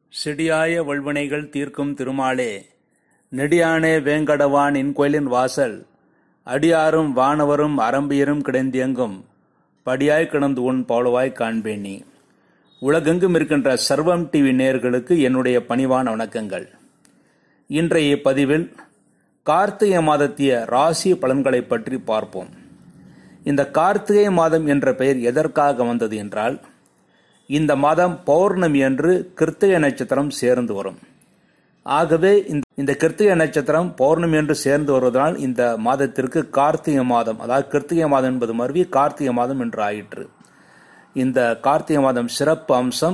செடியாய வல்வினைகள் தீர்க்கும் திருமாலே நெடியானே வேங்கடவான் இன்கோயிலின் வாசல் அடியாரும் வானவரும் அரம்பியரும் கிடந்தியங்கும் படியாய் கிடந்து உன் பாலுவாய் காண்பேன் நீ உலகெங்கும் இருக்கின்ற சர்வம் டிவி நேயர்களுக்கு என்னுடைய பணிவான வணக்கங்கள் இன்றைய பதிவில் கார்த்திகை மாதத்திய ராசி பலன்களை பற்றி பார்ப்போம் இந்த கார்த்திகை மாதம் என்ற பெயர் எதற்காக வந்தது என்றால் இந்த மாதம் பௌர்ணமி என்று கிருத்திகை நட்சத்திரம் சேர்ந்து வரும் ஆகவே இந்த இந்த கிருத்திகை நட்சத்திரம் பௌர்ணமி என்று சேர்ந்து வருவதனால் இந்த மாதத்திற்கு கார்த்திகை மாதம் அதாவது கிருத்திகை மாதம் என்பது மருவி கார்த்திகை மாதம் என்று ஆயிற்று இந்த கார்த்திகை மாதம் சிறப்பு அம்சம்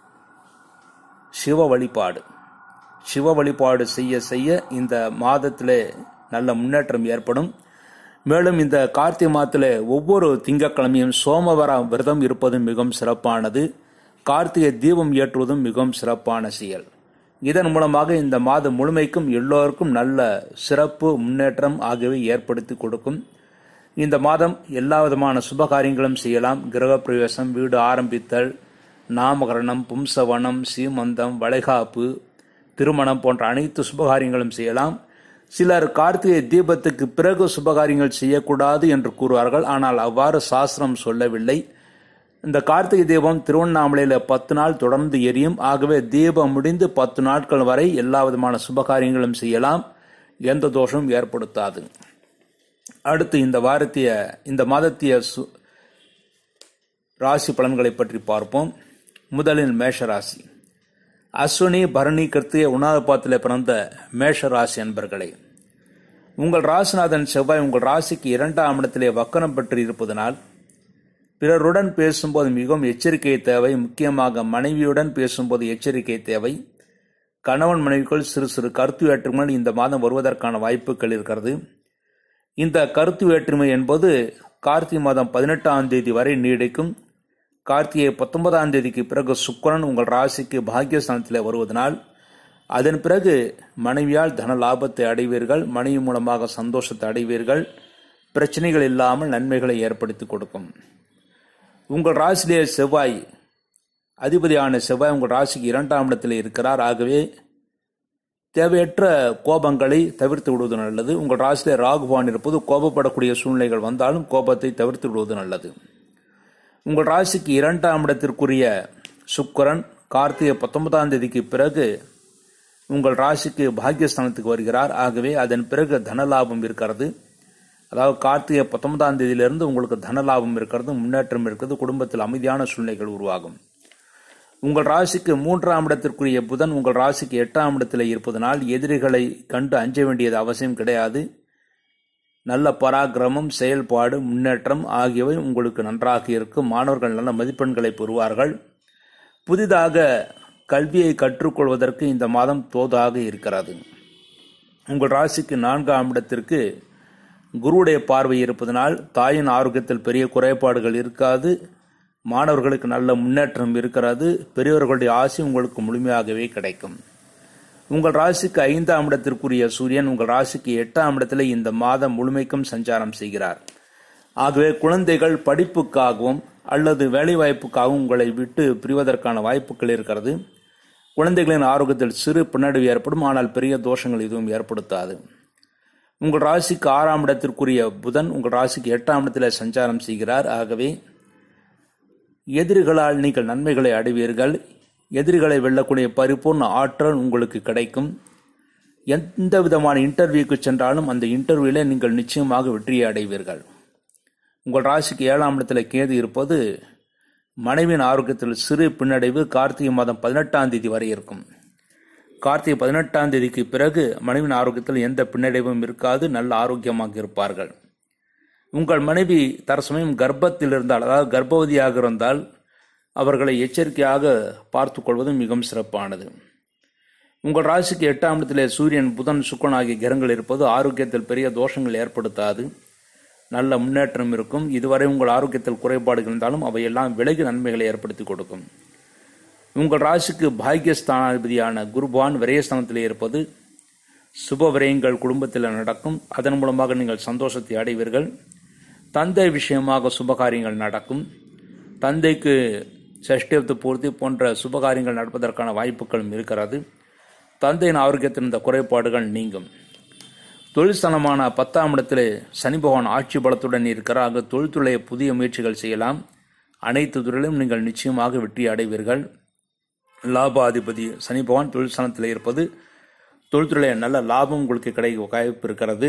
சிவ வழிபாடு சிவ வழிபாடு செய்ய செய்ய இந்த மாதத்திலே நல்ல முன்னேற்றம் ஏற்படும் மேலும் இந்த கார்த்திகை மாதத்தில் ஒவ்வொரு திங்கட்கிழமையும் சோமவர விரதம் இருப்பதும் மிகவும் சிறப்பானது கார்த்திகை தீபம் ஏற்றுவதும் மிகவும் சிறப்பான செயல் இதன் மூலமாக இந்த மாதம் முழுமைக்கும் எல்லோருக்கும் நல்ல சிறப்பு முன்னேற்றம் ஆகியவை ஏற்படுத்தி கொடுக்கும் இந்த மாதம் எல்லா விதமான சுபகாரியங்களும் செய்யலாம் கிரகப்பிரவேசம் வீடு ஆரம்பித்தல் நாமகரணம் பும்சவனம் சீமந்தம் வளைகாப்பு திருமணம் போன்ற அனைத்து சுபகாரியங்களும் செய்யலாம் சிலர் கார்த்திகை தீபத்துக்கு பிறகு சுபகாரியங்கள் செய்யக்கூடாது என்று கூறுவார்கள் ஆனால் அவ்வாறு சாஸ்திரம் சொல்லவில்லை இந்த கார்த்திகை தீபம் திருவண்ணாமலையில் பத்து நாள் தொடர்ந்து எரியும் ஆகவே தீபம் முடிந்து பத்து நாட்கள் வரை எல்லா விதமான சுபகாரியங்களும் செய்யலாம் எந்த தோஷமும் ஏற்படுத்தாது அடுத்து இந்த வாரத்திய இந்த மாதத்திய சு ராசி பலன்களை பற்றி பார்ப்போம் முதலில் மேஷ ராசி அஸ்வினி பரணி கிருத்திய உணாதபாத்தில் பிறந்த மேஷ ராசி அன்பர்களே உங்கள் ராசிநாதன் செவ்வாய் உங்கள் ராசிக்கு இரண்டாம் இடத்திலே வக்கரம் பெற்று இருப்பதனால் பிறருடன் பேசும்போது மிகவும் எச்சரிக்கை தேவை முக்கியமாக மனைவியுடன் பேசும்போது எச்சரிக்கை தேவை கணவன் மனைவிக்குள் சிறு சிறு கருத்து வேற்றுமைகள் இந்த மாதம் வருவதற்கான வாய்ப்புகள் இருக்கிறது இந்த கருத்து வேற்றுமை என்பது கார்த்திகை மாதம் பதினெட்டாம் தேதி வரை நீடிக்கும் கார்த்திகை பத்தொன்பதாம் தேதிக்கு பிறகு சுக்கரன் உங்கள் ராசிக்கு பாக்கியஸ்தானத்தில் வருவதனால் அதன் பிறகு மனைவியால் தன லாபத்தை அடைவீர்கள் மனைவி மூலமாக சந்தோஷத்தை அடைவீர்கள் பிரச்சனைகள் இல்லாமல் நன்மைகளை ஏற்படுத்தி கொடுக்கும் உங்கள் ராசியிலே செவ்வாய் அதிபதியான செவ்வாய் உங்கள் ராசிக்கு இரண்டாம் இடத்தில் இருக்கிறார் ஆகவே தேவையற்ற கோபங்களை தவிர்த்து விடுவது நல்லது உங்கள் ராசியிலே ராகுபான் இருப்பது கோபப்படக்கூடிய சூழ்நிலைகள் வந்தாலும் கோபத்தை தவிர்த்து விடுவது நல்லது உங்கள் ராசிக்கு இரண்டாம் இடத்திற்குரிய சுக்கரன் கார்த்திகை பத்தொன்பதாம் தேதிக்கு பிறகு உங்கள் ராசிக்கு பாக்கியஸ்தானத்துக்கு வருகிறார் ஆகவே அதன் பிறகு தனலாபம் இருக்கிறது அதாவது கார்த்திகை பத்தொன்பதாம் தேதியிலிருந்து உங்களுக்கு தனலாபம் இருக்கிறது முன்னேற்றம் இருக்கிறது குடும்பத்தில் அமைதியான சூழ்நிலைகள் உருவாகும் உங்கள் ராசிக்கு மூன்றாம் இடத்திற்குரிய புதன் உங்கள் ராசிக்கு எட்டாம் இடத்தில் இருப்பதனால் எதிரிகளை கண்டு அஞ்ச வேண்டியது அவசியம் கிடையாது நல்ல பராக்கிரமம் செயல்பாடு முன்னேற்றம் ஆகியவை உங்களுக்கு நன்றாக இருக்கும் மாணவர்கள் நல்ல மதிப்பெண்களை பெறுவார்கள் புதிதாக கல்வியை கற்றுக்கொள்வதற்கு இந்த மாதம் தோதாக இருக்கிறது உங்கள் ராசிக்கு நான்காம் இடத்திற்கு குருவுடைய பார்வை இருப்பதனால் தாயின் ஆரோக்கியத்தில் பெரிய குறைபாடுகள் இருக்காது மாணவர்களுக்கு நல்ல முன்னேற்றம் இருக்கிறது பெரியவர்களுடைய ஆசை உங்களுக்கு முழுமையாகவே கிடைக்கும் உங்கள் ராசிக்கு ஐந்தாம் இடத்திற்குரிய சூரியன் உங்கள் ராசிக்கு எட்டாம் இடத்துல இந்த மாதம் முழுமைக்கும் சஞ்சாரம் செய்கிறார் ஆகவே குழந்தைகள் படிப்புக்காகவும் அல்லது வேலைவாய்ப்புக்காகவும் உங்களை விட்டு பிரிவதற்கான வாய்ப்புகள் இருக்கிறது குழந்தைகளின் ஆரோக்கியத்தில் சிறு பின்னடைவு ஏற்படும் ஆனால் பெரிய தோஷங்கள் எதுவும் ஏற்படுத்தாது உங்கள் ராசிக்கு ஆறாம் இடத்திற்குரிய புதன் உங்கள் ராசிக்கு எட்டாம் இடத்தில் சஞ்சாரம் செய்கிறார் ஆகவே எதிரிகளால் நீங்கள் நன்மைகளை அடைவீர்கள் எதிரிகளை வெல்லக்கூடிய பரிபூர்ண ஆற்றல் உங்களுக்கு கிடைக்கும் எந்த விதமான இன்டர்வியூக்கு சென்றாலும் அந்த இன்டர்வியூல நீங்கள் நிச்சயமாக வெற்றியை அடைவீர்கள் உங்கள் ராசிக்கு ஏழாம் இடத்துல கேது இருப்பது மனைவியின் ஆரோக்கியத்தில் சிறு பின்னடைவு கார்த்திகை மாதம் பதினெட்டாம் தேதி வரை இருக்கும் கார்த்திகை பதினெட்டாம் தேதிக்கு பிறகு மனைவியின் ஆரோக்கியத்தில் எந்த பின்னடைவும் இருக்காது நல்ல ஆரோக்கியமாக இருப்பார்கள் உங்கள் மனைவி தற்சமயம் கர்ப்பத்தில் இருந்தால் அதாவது கர்ப்பவதியாக இருந்தால் அவர்களை எச்சரிக்கையாக பார்த்து கொள்வது மிகவும் சிறப்பானது உங்கள் ராசிக்கு எட்டாம் இடத்திலே சூரியன் புதன் சுக்கன் ஆகிய கிரகங்கள் இருப்பது ஆரோக்கியத்தில் பெரிய தோஷங்கள் ஏற்படுத்தாது நல்ல முன்னேற்றம் இருக்கும் இதுவரை உங்கள் ஆரோக்கியத்தில் குறைபாடுகள் இருந்தாலும் அவையெல்லாம் விலகி நன்மைகளை ஏற்படுத்தி கொடுக்கும் உங்கள் ராசிக்கு பாக்கியஸ்தானாதிபதியான குருபான் விரயஸ்தானத்திலே இருப்பது சுப விரயங்கள் குடும்பத்தில் நடக்கும் அதன் மூலமாக நீங்கள் சந்தோஷத்தை அடைவீர்கள் தந்தை விஷயமாக சுபகாரியங்கள் நடக்கும் தந்தைக்கு சஷ்டியத்து பூர்த்தி போன்ற சுபகாரியங்கள் நடப்பதற்கான வாய்ப்புகளும் இருக்கிறது தந்தையின் ஆரோக்கியத்தின் இந்த குறைபாடுகள் நீங்கும் தொழில்ஸ்தானமான பத்தாம் இடத்திலே சனி பகவான் ஆட்சி பலத்துடன் இருக்கிறார் அங்கு தொழில்துறையை புதிய முயற்சிகள் செய்யலாம் அனைத்து துறையிலும் நீங்கள் நிச்சயமாக வெற்றி அடைவீர்கள் லாபாதிபதி சனி பகவான் தொழில் ஸ்தானத்தில் இருப்பது தொழில்துறையில் நல்ல லாபம் உங்களுக்கு கிடைக்க வாய்ப்பு இருக்கிறது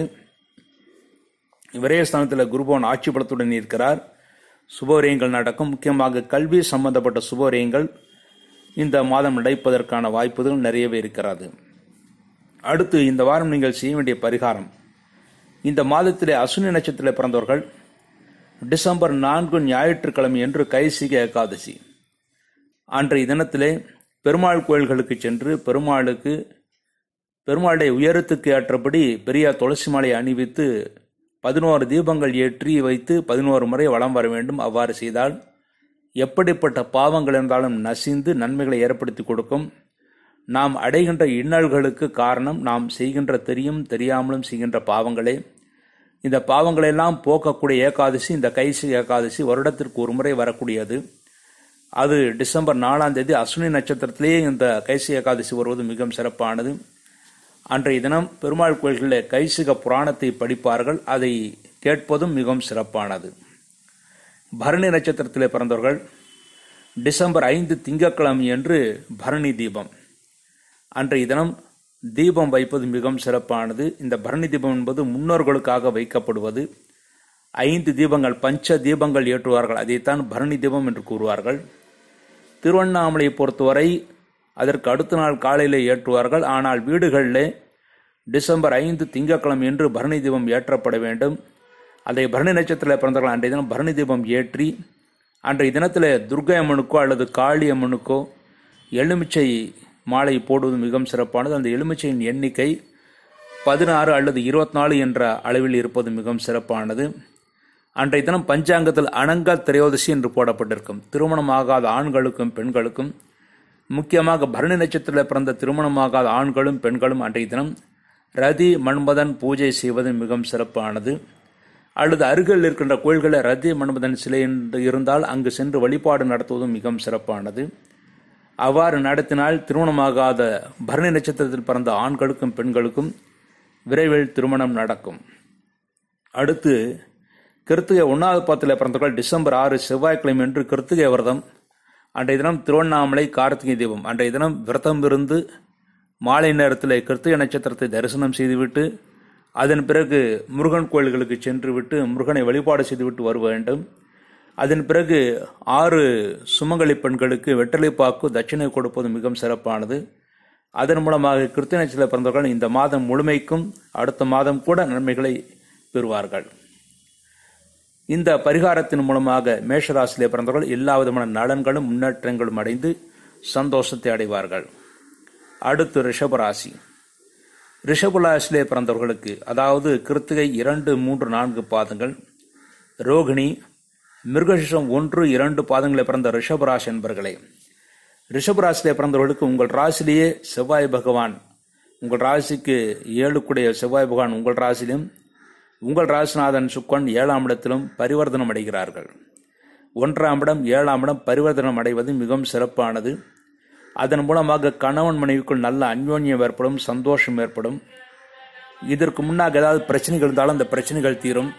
விரயஸ்தானத்தில் குருபவன் ஆட்சி பலத்துடன் இருக்கிறார் சுபவரியங்கள் நடக்கும் முக்கியமாக கல்வி சம்பந்தப்பட்ட சுபவரியங்கள் இந்த மாதம் நடைப்பதற்கான வாய்ப்புகள் நிறையவே இருக்கிறது அடுத்து இந்த வாரம் நீங்கள் செய்ய வேண்டிய பரிகாரம் இந்த மாதத்திலே அசுனி நட்சத்திரத்தில் பிறந்தவர்கள் டிசம்பர் நான்கு ஞாயிற்றுக்கிழமை என்று கைசிக ஏகாதசி அன்றைய தினத்திலே பெருமாள் கோயில்களுக்கு சென்று பெருமாளுக்கு பெருமாளுடைய உயரத்துக்கு ஏற்றபடி பெரிய துளசி மாலை அணிவித்து பதினோரு தீபங்கள் ஏற்றி வைத்து பதினோரு முறை வளம் வர வேண்டும் அவ்வாறு செய்தால் எப்படிப்பட்ட பாவங்கள் இருந்தாலும் நசிந்து நன்மைகளை ஏற்படுத்தி கொடுக்கும் நாம் அடைகின்ற இன்னல்களுக்கு காரணம் நாம் செய்கின்ற தெரியும் தெரியாமலும் செய்கின்ற பாவங்களே இந்த பாவங்களெல்லாம் போக்கக்கூடிய ஏகாதசி இந்த கைசி ஏகாதசி வருடத்திற்கு ஒரு முறை வரக்கூடியது அது டிசம்பர் நாலாம் தேதி அஸ்வினி நட்சத்திரத்திலேயே இந்த கைசி ஏகாதசி வருவது மிகவும் சிறப்பானது அன்றைய தினம் பெருமாள் கோயில்களில் கைசிக புராணத்தை படிப்பார்கள் அதை கேட்பதும் மிகவும் சிறப்பானது பரணி நட்சத்திரத்திலே பிறந்தவர்கள் டிசம்பர் ஐந்து திங்கட்கிழமை என்று பரணி தீபம் அன்றைய தினம் தீபம் வைப்பது மிகவும் சிறப்பானது இந்த பரணி தீபம் என்பது முன்னோர்களுக்காக வைக்கப்படுவது ஐந்து தீபங்கள் பஞ்ச தீபங்கள் ஏற்றுவார்கள் அதைத்தான் பரணி தீபம் என்று கூறுவார்கள் திருவண்ணாமலையை பொறுத்தவரை அதற்கு அடுத்த நாள் காலையில் ஏற்றுவார்கள் ஆனால் வீடுகளில் டிசம்பர் ஐந்து திங்கட்கிழமை என்று பரணி தீபம் ஏற்றப்பட வேண்டும் அதை பரணி நட்சத்திரத்தில் பிறந்தவர்கள் அன்றைய தினம் பரணி தீபம் ஏற்றி அன்றைய தினத்தில் துர்கை அம்மனுக்கோ அல்லது காளி அம்மனுக்கோ எலுமிச்சை மாலை போடுவது மிகவும் சிறப்பானது அந்த எலுமிச்சையின் எண்ணிக்கை பதினாறு அல்லது இருபத்தி நாலு என்ற அளவில் இருப்பது மிகவும் சிறப்பானது அன்றைய தினம் பஞ்சாங்கத்தில் அனங்க திரையோதசி என்று போடப்பட்டிருக்கும் திருமணமாகாத ஆண்களுக்கும் பெண்களுக்கும் முக்கியமாக பரணி நட்சத்திரத்தில் பிறந்த திருமணமாகாத ஆண்களும் பெண்களும் அன்றைய தினம் ரதி மன்மதன் பூஜை செய்வது மிகவும் சிறப்பானது அல்லது அருகில் இருக்கின்ற கோயில்களில் ரதி மன்மதன் சிலை என்று இருந்தால் அங்கு சென்று வழிபாடு நடத்துவதும் மிகவும் சிறப்பானது அவ்வாறு நடத்தினால் திருமணமாகாத பரணி நட்சத்திரத்தில் பிறந்த ஆண்களுக்கும் பெண்களுக்கும் விரைவில் திருமணம் நடக்கும் அடுத்து கிருத்திகை ஒன்றாவது பாத்தில் பிறந்தவர்கள் டிசம்பர் ஆறு செவ்வாய்க்கிழமை என்று கிருத்திகை விரதம் அன்றைய தினம் திருவண்ணாமலை கார்த்திகை தீபம் அன்றைய தினம் விரதம் இருந்து மாலை நேரத்தில் கிருத்திகை நட்சத்திரத்தை தரிசனம் செய்துவிட்டு அதன் பிறகு முருகன் கோயில்களுக்கு சென்று விட்டு முருகனை வழிபாடு செய்துவிட்டு வர வேண்டும் அதன் பிறகு ஆறு சுமங்கலி பெண்களுக்கு வெற்றலைப்பாக்கு தட்சிணை கொடுப்பது மிகவும் சிறப்பானது அதன் மூலமாக கிருத்திய நட்சத்திரத்தில் பிறந்தவர்கள் இந்த மாதம் முழுமைக்கும் அடுத்த மாதம் கூட நன்மைகளை பெறுவார்கள் இந்த பரிகாரத்தின் மூலமாக மேஷராசியிலே பிறந்தவர்கள் எல்லா விதமான நலன்களும் முன்னேற்றங்களும் அடைந்து சந்தோஷத்தை அடைவார்கள் அடுத்து ரிஷபராசி ரிஷபராசியிலே பிறந்தவர்களுக்கு அதாவது கிருத்திகை இரண்டு மூன்று நான்கு பாதங்கள் ரோகிணி மிருகசிஷம் ஒன்று இரண்டு பாதங்களை பிறந்த ரிஷபராசி என்பர்களே ரிஷபராசியிலே பிறந்தவர்களுக்கு உங்கள் ராசிலேயே செவ்வாய் பகவான் உங்கள் ராசிக்கு ஏழுக்குடைய செவ்வாய் பகவான் உங்கள் ராசியிலும் உங்கள் ராசிநாதன் சுக்கன் ஏழாம் இடத்திலும் பரிவர்த்தனம் அடைகிறார்கள் ஒன்றாம் இடம் ஏழாம் இடம் பரிவர்த்தனம் அடைவது மிகவும் சிறப்பானது அதன் மூலமாக கணவன் மனைவிக்குள் நல்ல அந்யோன்யம் ஏற்படும் சந்தோஷம் ஏற்படும் இதற்கு முன்னாக ஏதாவது பிரச்சனைகள் இருந்தாலும் அந்த பிரச்சனைகள் தீரும்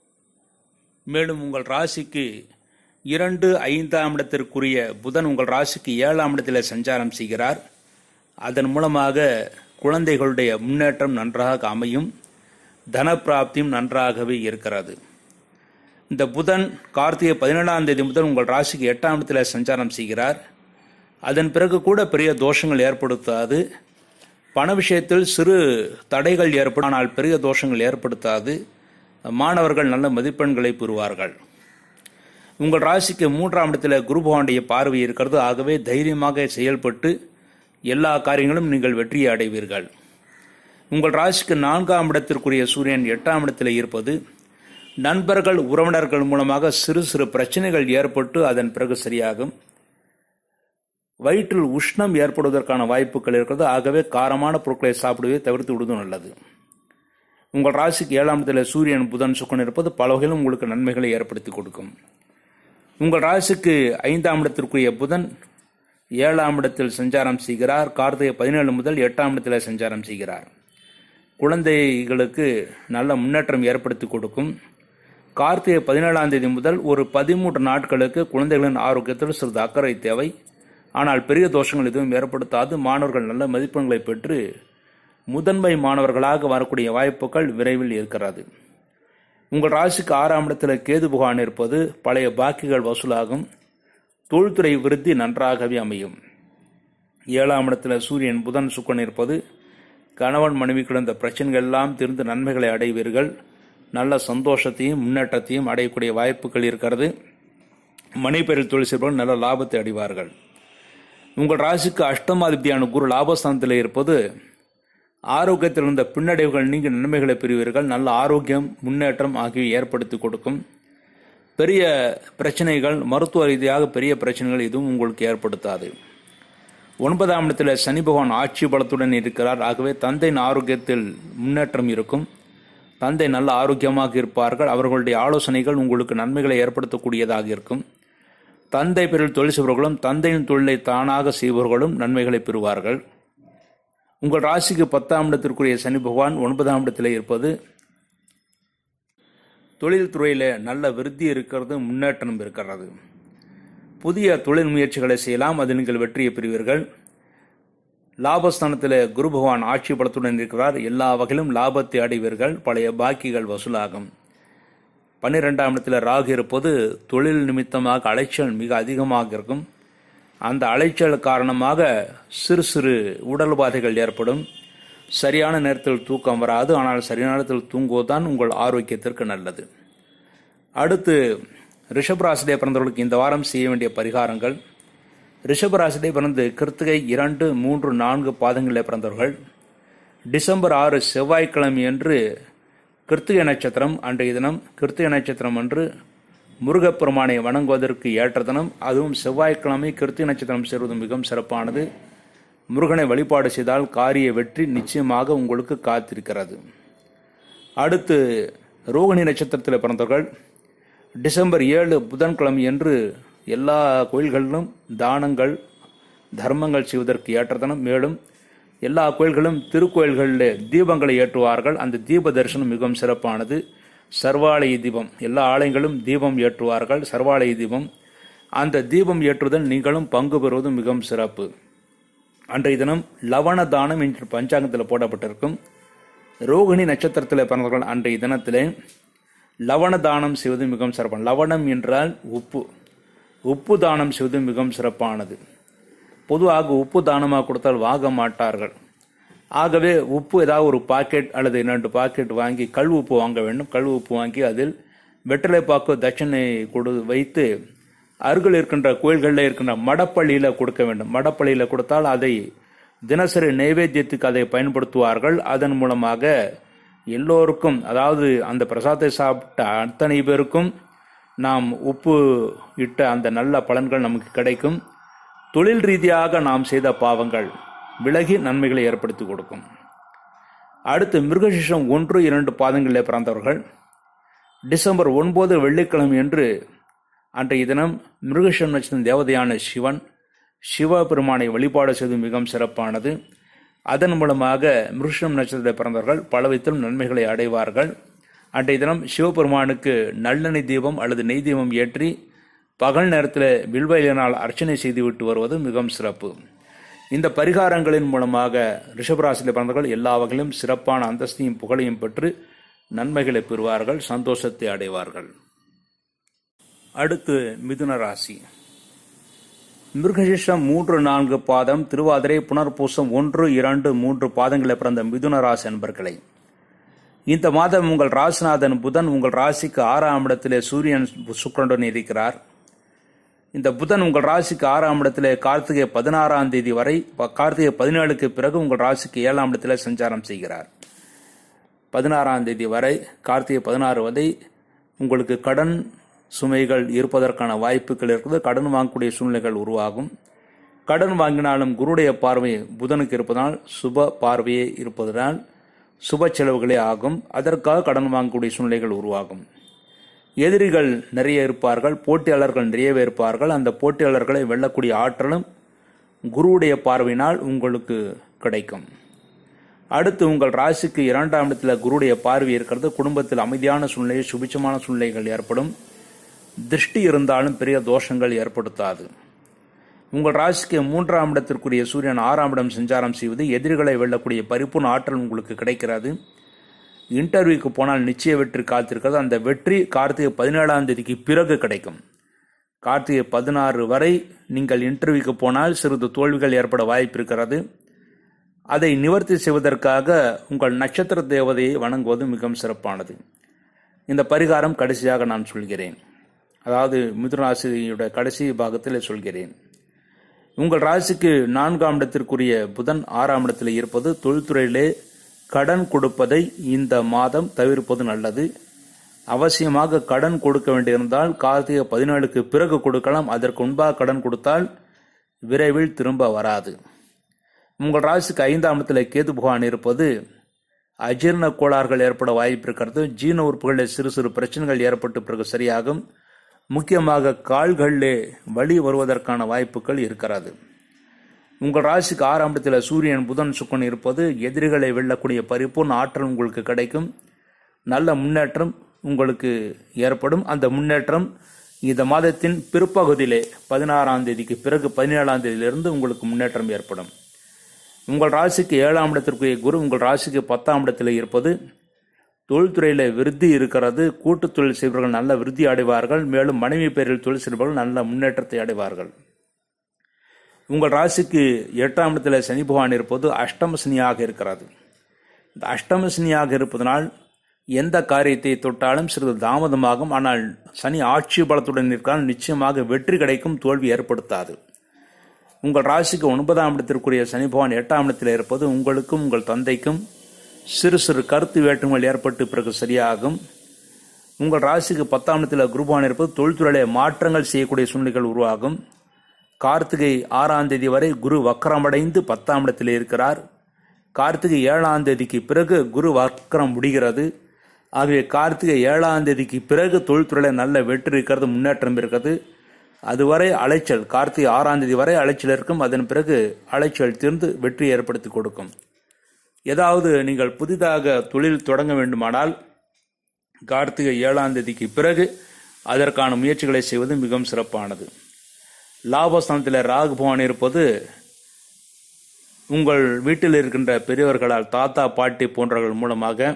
மேலும் உங்கள் ராசிக்கு இரண்டு ஐந்தாம் இடத்திற்குரிய புதன் உங்கள் ராசிக்கு ஏழாம் இடத்தில் சஞ்சாரம் செய்கிறார் அதன் மூலமாக குழந்தைகளுடைய முன்னேற்றம் நன்றாக அமையும் தனப்பிராப்தியும் நன்றாகவே இருக்கிறது இந்த புதன் கார்த்திகை பதினேழாம் தேதி முதல் உங்கள் ராசிக்கு எட்டாம் இடத்தில் சஞ்சாரம் செய்கிறார் அதன் பிறகு கூட பெரிய தோஷங்கள் ஏற்படுத்தாது பண விஷயத்தில் சிறு தடைகள் ஏற்படும் ஆனால் பெரிய தோஷங்கள் ஏற்படுத்தாது மாணவர்கள் நல்ல மதிப்பெண்களை பெறுவார்கள் உங்கள் ராசிக்கு மூன்றாம் இடத்தில் குரு பகவானுடைய பார்வை இருக்கிறது ஆகவே தைரியமாக செயல்பட்டு எல்லா காரியங்களும் நீங்கள் வெற்றியை அடைவீர்கள் உங்கள் ராசிக்கு நான்காம் இடத்திற்குரிய சூரியன் எட்டாம் இடத்தில் இருப்பது நண்பர்கள் உறவினர்கள் மூலமாக சிறு சிறு பிரச்சனைகள் ஏற்பட்டு அதன் பிறகு சரியாகும் வயிற்றில் உஷ்ணம் ஏற்படுவதற்கான வாய்ப்புகள் இருக்கிறது ஆகவே காரமான பொருட்களை சாப்பிடுவதை தவிர்த்து விடுவது நல்லது உங்கள் ராசிக்கு ஏழாம் இடத்தில் சூரியன் புதன் சுக்கன் இருப்பது பல வகையிலும் உங்களுக்கு நன்மைகளை ஏற்படுத்தி கொடுக்கும் உங்கள் ராசிக்கு ஐந்தாம் இடத்திற்குரிய புதன் ஏழாம் இடத்தில் சஞ்சாரம் செய்கிறார் கார்த்திகை பதினேழு முதல் எட்டாம் இடத்தில் சஞ்சாரம் செய்கிறார் குழந்தைகளுக்கு நல்ல முன்னேற்றம் ஏற்படுத்தி கொடுக்கும் கார்த்திகை பதினேழாம் தேதி முதல் ஒரு பதிமூன்று நாட்களுக்கு குழந்தைகளின் ஆரோக்கியத்தில் சிறிது அக்கறை தேவை ஆனால் பெரிய தோஷங்கள் எதுவும் ஏற்படுத்தாது மாணவர்கள் நல்ல மதிப்பெண்களை பெற்று முதன்மை மாணவர்களாக வரக்கூடிய வாய்ப்புகள் விரைவில் இருக்கிறது உங்கள் ராசிக்கு ஆறாம் இடத்தில் கேது புகான் இருப்பது பழைய பாக்கிகள் வசூலாகும் தொழில்துறை விருத்தி நன்றாகவே அமையும் ஏழாம் இடத்தில் சூரியன் புதன் சுக்கன் இருப்பது கணவன் மனைவி கிடந்த பிரச்சனைகள் எல்லாம் தீர்ந்து நன்மைகளை அடைவீர்கள் நல்ல சந்தோஷத்தையும் முன்னேற்றத்தையும் அடையக்கூடிய வாய்ப்புகள் இருக்கிறது மனைப்பெயரில் தொழில் செய்பவர்கள் நல்ல லாபத்தை அடைவார்கள் உங்கள் ராசிக்கு அஷ்டமாதிபதியான குரு லாபஸ்தானத்தில் இருப்பது ஆரோக்கியத்தில் இருந்த பின்னடைவுகள் நீங்கி நன்மைகளை பெறுவீர்கள் நல்ல ஆரோக்கியம் முன்னேற்றம் ஆகியவை ஏற்படுத்தி கொடுக்கும் பெரிய பிரச்சனைகள் மருத்துவ ரீதியாக பெரிய பிரச்சனைகள் எதுவும் உங்களுக்கு ஏற்படுத்தாது ஒன்பதாம் இடத்தில் சனி பகவான் ஆட்சி பலத்துடன் இருக்கிறார் ஆகவே தந்தையின் ஆரோக்கியத்தில் முன்னேற்றம் இருக்கும் தந்தை நல்ல ஆரோக்கியமாக இருப்பார்கள் அவர்களுடைய ஆலோசனைகள் உங்களுக்கு நன்மைகளை ஏற்படுத்தக்கூடியதாக இருக்கும் தந்தை பேரில் தொழில் செய்பவர்களும் தந்தையின் தொழிலை தானாக செய்பவர்களும் நன்மைகளை பெறுவார்கள் உங்கள் ராசிக்கு பத்தாம் இடத்திற்குரிய சனி பகவான் ஒன்பதாம் இடத்தில் இருப்பது தொழில் துறையில் நல்ல விருத்தி இருக்கிறது முன்னேற்றம் இருக்கிறது புதிய தொழில் முயற்சிகளை செய்யலாம் அதில் நீங்கள் வெற்றியை பெறுவீர்கள் லாபஸ்தானத்தில் குரு பகவான் ஆட்சி பலத்துடன் இருக்கிறார் எல்லா வகையிலும் லாபத்தை அடைவீர்கள் பழைய பாக்கிகள் வசூலாகும் பன்னிரெண்டாம் இடத்தில் ராகு இருப்பது தொழில் நிமித்தமாக அலைச்சல் மிக அதிகமாக இருக்கும் அந்த அலைச்சல் காரணமாக சிறு சிறு உடல் பாதைகள் ஏற்படும் சரியான நேரத்தில் தூக்கம் வராது ஆனால் சரியான நேரத்தில் தூங்குவதுதான் உங்கள் ஆரோக்கியத்திற்கு நல்லது அடுத்து ரிஷபராசிலே பிறந்தவர்களுக்கு இந்த வாரம் செய்ய வேண்டிய பரிகாரங்கள் ரிஷபராசிலே பிறந்து கிருத்திகை இரண்டு மூன்று நான்கு பாதங்களில் பிறந்தவர்கள் டிசம்பர் ஆறு செவ்வாய்க்கிழமை என்று கிருத்திகை நட்சத்திரம் அன்றைய தினம் கிருத்திகை நட்சத்திரம் அன்று முருகப்பெருமானை வணங்குவதற்கு ஏற்ற தினம் அதுவும் செவ்வாய்க்கிழமை கிருத்திகை நட்சத்திரம் சேர்வது மிகவும் சிறப்பானது முருகனை வழிபாடு செய்தால் காரிய வெற்றி நிச்சயமாக உங்களுக்கு காத்திருக்கிறது அடுத்து ரோகிணி நட்சத்திரத்தில் பிறந்தவர்கள் டிசம்பர் ஏழு புதன்கிழமை என்று எல்லா கோயில்களிலும் தானங்கள் தர்மங்கள் செய்வதற்கு ஏற்ற தினம் மேலும் எல்லா கோயில்களும் திருக்கோயில்களில் தீபங்களை ஏற்றுவார்கள் அந்த தீப தரிசனம் மிகவும் சிறப்பானது சர்வாலய தீபம் எல்லா ஆலயங்களும் தீபம் ஏற்றுவார்கள் சர்வாலய தீபம் அந்த தீபம் ஏற்றுதல் நீங்களும் பங்கு பெறுவது மிகவும் சிறப்பு அன்றைய தினம் லவண தானம் என்று பஞ்சாங்கத்தில் போடப்பட்டிருக்கும் ரோகிணி நட்சத்திரத்தில் பிறந்தவர்கள் அன்றைய தினத்திலே லவண தானம் செய்வது மிகவும் சிறப்பான லவணம் என்றால் உப்பு உப்பு தானம் செய்வது மிகவும் சிறப்பானது பொதுவாக உப்பு தானமாக கொடுத்தால் வாங்க மாட்டார்கள் ஆகவே உப்பு ஏதாவது ஒரு பாக்கெட் அல்லது இரண்டு பாக்கெட் வாங்கி கல் உப்பு வாங்க வேண்டும் கல் உப்பு வாங்கி அதில் வெற்றிலை பாக்கு தட்சணை கொடு வைத்து அருகில் இருக்கின்ற கோயில்களில் இருக்கின்ற மடப்பள்ளியில் கொடுக்க வேண்டும் மடப்பள்ளியில் கொடுத்தால் அதை தினசரி நைவேத்தியத்துக்கு அதை பயன்படுத்துவார்கள் அதன் மூலமாக எல்லோருக்கும் அதாவது அந்த பிரசாதத்தை சாப்பிட்ட அத்தனை பேருக்கும் நாம் உப்பு இட்ட அந்த நல்ல பலன்கள் நமக்கு கிடைக்கும் தொழில் ரீதியாக நாம் செய்த பாவங்கள் விலகி நன்மைகளை ஏற்படுத்தி கொடுக்கும் அடுத்து மிருகசிஷம் ஒன்று இரண்டு பாதங்களில் பிறந்தவர்கள் டிசம்பர் ஒன்பது வெள்ளிக்கிழமை என்று அன்றைய தினம் மிருகஷம் நட்சத்திரம் தேவதையான சிவன் சிவபெருமானை வழிபாடு செய்வது மிகவும் சிறப்பானது அதன் மூலமாக மிருஷம் நட்சத்திரத்தில் பிறந்தவர்கள் பலவிதத்திலும் நன்மைகளை அடைவார்கள் அன்றைய தினம் சிவபெருமானுக்கு நல்லெண்ணெய் தீபம் அல்லது நெய் தீபம் ஏற்றி பகல் நேரத்தில் வில்வயிலினால் அர்ச்சனை செய்துவிட்டு வருவது மிகவும் சிறப்பு இந்த பரிகாரங்களின் மூலமாக ரிஷபராசியில் பிறந்தவர்கள் எல்லா வகையிலும் சிறப்பான அந்தஸ்தையும் புகழையும் பெற்று நன்மைகளை பெறுவார்கள் சந்தோஷத்தை அடைவார்கள் அடுத்து மிதுன ராசி மிருகசிஷம் மூன்று நான்கு பாதம் திருவாதிரை புனர்பூசம் ஒன்று இரண்டு மூன்று பாதங்களில் பிறந்த மிதுன ராசி அன்பர்களை இந்த மாதம் உங்கள் ராசிநாதன் புதன் உங்கள் ராசிக்கு ஆறாம் இடத்திலே சூரியன் சுக்கரனுடன் இருக்கிறார் இந்த புதன் உங்கள் ராசிக்கு ஆறாம் இடத்திலே கார்த்திகை பதினாறாம் தேதி வரை கார்த்திகை பதினேழுக்கு பிறகு உங்கள் ராசிக்கு ஏழாம் இடத்திலே சஞ்சாரம் செய்கிறார் பதினாறாம் தேதி வரை கார்த்திகை பதினாறு வரை உங்களுக்கு கடன் சுமைகள் இருப்பதற்கான வாய்ப்புகள் இருக்குது கடன் வாங்கக்கூடிய சூழ்நிலைகள் உருவாகும் கடன் வாங்கினாலும் குருடைய பார்வை புதனுக்கு இருப்பதால் சுப பார்வையே இருப்பதனால் சுப செலவுகளே ஆகும் அதற்காக கடன் வாங்கக்கூடிய சூழ்நிலைகள் உருவாகும் எதிரிகள் நிறைய இருப்பார்கள் போட்டியாளர்கள் நிறையவே இருப்பார்கள் அந்த போட்டியாளர்களை வெல்லக்கூடிய ஆற்றலும் குருவுடைய பார்வையினால் உங்களுக்கு கிடைக்கும் அடுத்து உங்கள் ராசிக்கு இரண்டாம் இடத்துல குருடைய பார்வை இருக்கிறது குடும்பத்தில் அமைதியான சூழ்நிலை சுபிச்சமான சூழ்நிலைகள் ஏற்படும் திருஷ்டி இருந்தாலும் பெரிய தோஷங்கள் ஏற்படுத்தாது உங்கள் ராசிக்கு மூன்றாம் இடத்திற்குரிய சூரியன் ஆறாம் இடம் சஞ்சாரம் செய்வது எதிரிகளை வெல்லக்கூடிய பரிபூர்ண ஆற்றல் உங்களுக்கு கிடைக்கிறது இன்டர்வியூக்கு போனால் நிச்சய வெற்றி காத்திருக்கிறது அந்த வெற்றி கார்த்திகை பதினேழாம் தேதிக்கு பிறகு கிடைக்கும் கார்த்திகை பதினாறு வரை நீங்கள் இன்டர்வியூக்கு போனால் சிறிது தோல்விகள் ஏற்பட வாய்ப்பு இருக்கிறது அதை நிவர்த்தி செய்வதற்காக உங்கள் நட்சத்திர தேவதையை வணங்குவது மிகவும் சிறப்பானது இந்த பரிகாரம் கடைசியாக நான் சொல்கிறேன் அதாவது மிதுராசியோட கடைசி பாகத்தில் சொல்கிறேன் உங்கள் ராசிக்கு நான்காம் இடத்திற்குரிய புதன் ஆறாம் இடத்தில் இருப்பது தொழில்துறையிலே கடன் கொடுப்பதை இந்த மாதம் தவிர்ப்பது நல்லது அவசியமாக கடன் கொடுக்க வேண்டியிருந்தால் கார்த்திகை பதினேழுக்கு பிறகு கொடுக்கலாம் அதற்கு முன்பாக கடன் கொடுத்தால் விரைவில் திரும்ப வராது உங்கள் ராசிக்கு ஐந்தாம் இடத்துல கேது பகவான் இருப்பது அஜீர்ண கோளாறுகள் ஏற்பட வாய்ப்பு இருக்கிறது ஜீன உறுப்புகளில் சிறு சிறு பிரச்சனைகள் ஏற்பட்டு பிறகு சரியாகும் முக்கியமாக கால்களிலே வலி வருவதற்கான வாய்ப்புகள் இருக்கிறது உங்கள் ராசிக்கு ஆறாம் இடத்தில் சூரியன் புதன் சுக்கன் இருப்பது எதிரிகளை வெல்லக்கூடிய பரிபூர்ண ஆற்றல் உங்களுக்கு கிடைக்கும் நல்ல முன்னேற்றம் உங்களுக்கு ஏற்படும் அந்த முன்னேற்றம் இந்த மாதத்தின் பிற்பகுதியிலே பதினாறாம் தேதிக்கு பிறகு பதினேழாம் தேதியிலிருந்து உங்களுக்கு முன்னேற்றம் ஏற்படும் உங்கள் ராசிக்கு ஏழாம் இடத்திற்குரிய குரு உங்கள் ராசிக்கு பத்தாம் இடத்தில் இருப்பது தொழில்துறையில் விருத்தி இருக்கிறது கூட்டு தொழில் செய்பவர்கள் நல்ல விருத்தி அடைவார்கள் மேலும் மனைவி பேரில் தொழில் செய்பவர்கள் நல்ல முன்னேற்றத்தை அடைவார்கள் உங்கள் ராசிக்கு எட்டாம் இடத்தில் சனி பகவான் இருப்பது அஷ்டம சனியாக இருக்கிறது இந்த அஷ்டம சனியாக இருப்பதனால் எந்த காரியத்தை தொட்டாலும் சிறிது தாமதமாகும் ஆனால் சனி ஆட்சி பலத்துடன் இருக்கால் நிச்சயமாக வெற்றி கிடைக்கும் தோல்வி ஏற்படுத்தாது உங்கள் ராசிக்கு ஒன்பதாம் இடத்திற்குரிய சனி பகவான் எட்டாம் இடத்தில் இருப்பது உங்களுக்கும் உங்கள் தந்தைக்கும் சிறு சிறு கருத்து வேற்றுமைகள் ஏற்பட்டு பிறகு சரியாகும் உங்கள் ராசிக்கு பத்தாம் இடத்தில் குருபான் இருப்பது தொழில்துறையிலே மாற்றங்கள் செய்யக்கூடிய சூழ்நிலைகள் உருவாகும் கார்த்திகை ஆறாம் தேதி வரை குரு வக்கரமடைந்து பத்தாம் இடத்தில் இருக்கிறார் கார்த்திகை ஏழாம் தேதிக்கு பிறகு குரு வக்கரம் முடிகிறது ஆகவே கார்த்திகை ஏழாம் தேதிக்கு பிறகு தொழில்துறையில் நல்ல வெற்றி இருக்கிறது முன்னேற்றம் இருக்கிறது அதுவரை அலைச்சல் கார்த்திகை ஆறாம் தேதி வரை அலைச்சல் இருக்கும் அதன் பிறகு அலைச்சல் தீர்ந்து வெற்றி ஏற்படுத்தி கொடுக்கும் ஏதாவது நீங்கள் புதிதாக தொழில் தொடங்க வேண்டுமானால் கார்த்திகை ஏழாம் தேதிக்கு பிறகு அதற்கான முயற்சிகளை செய்வது மிகவும் சிறப்பானது லாபஸ்தானத்தில் ராகு பகவான் இருப்பது உங்கள் வீட்டில் இருக்கின்ற பெரியவர்களால் தாத்தா பாட்டி போன்றவர்கள் மூலமாக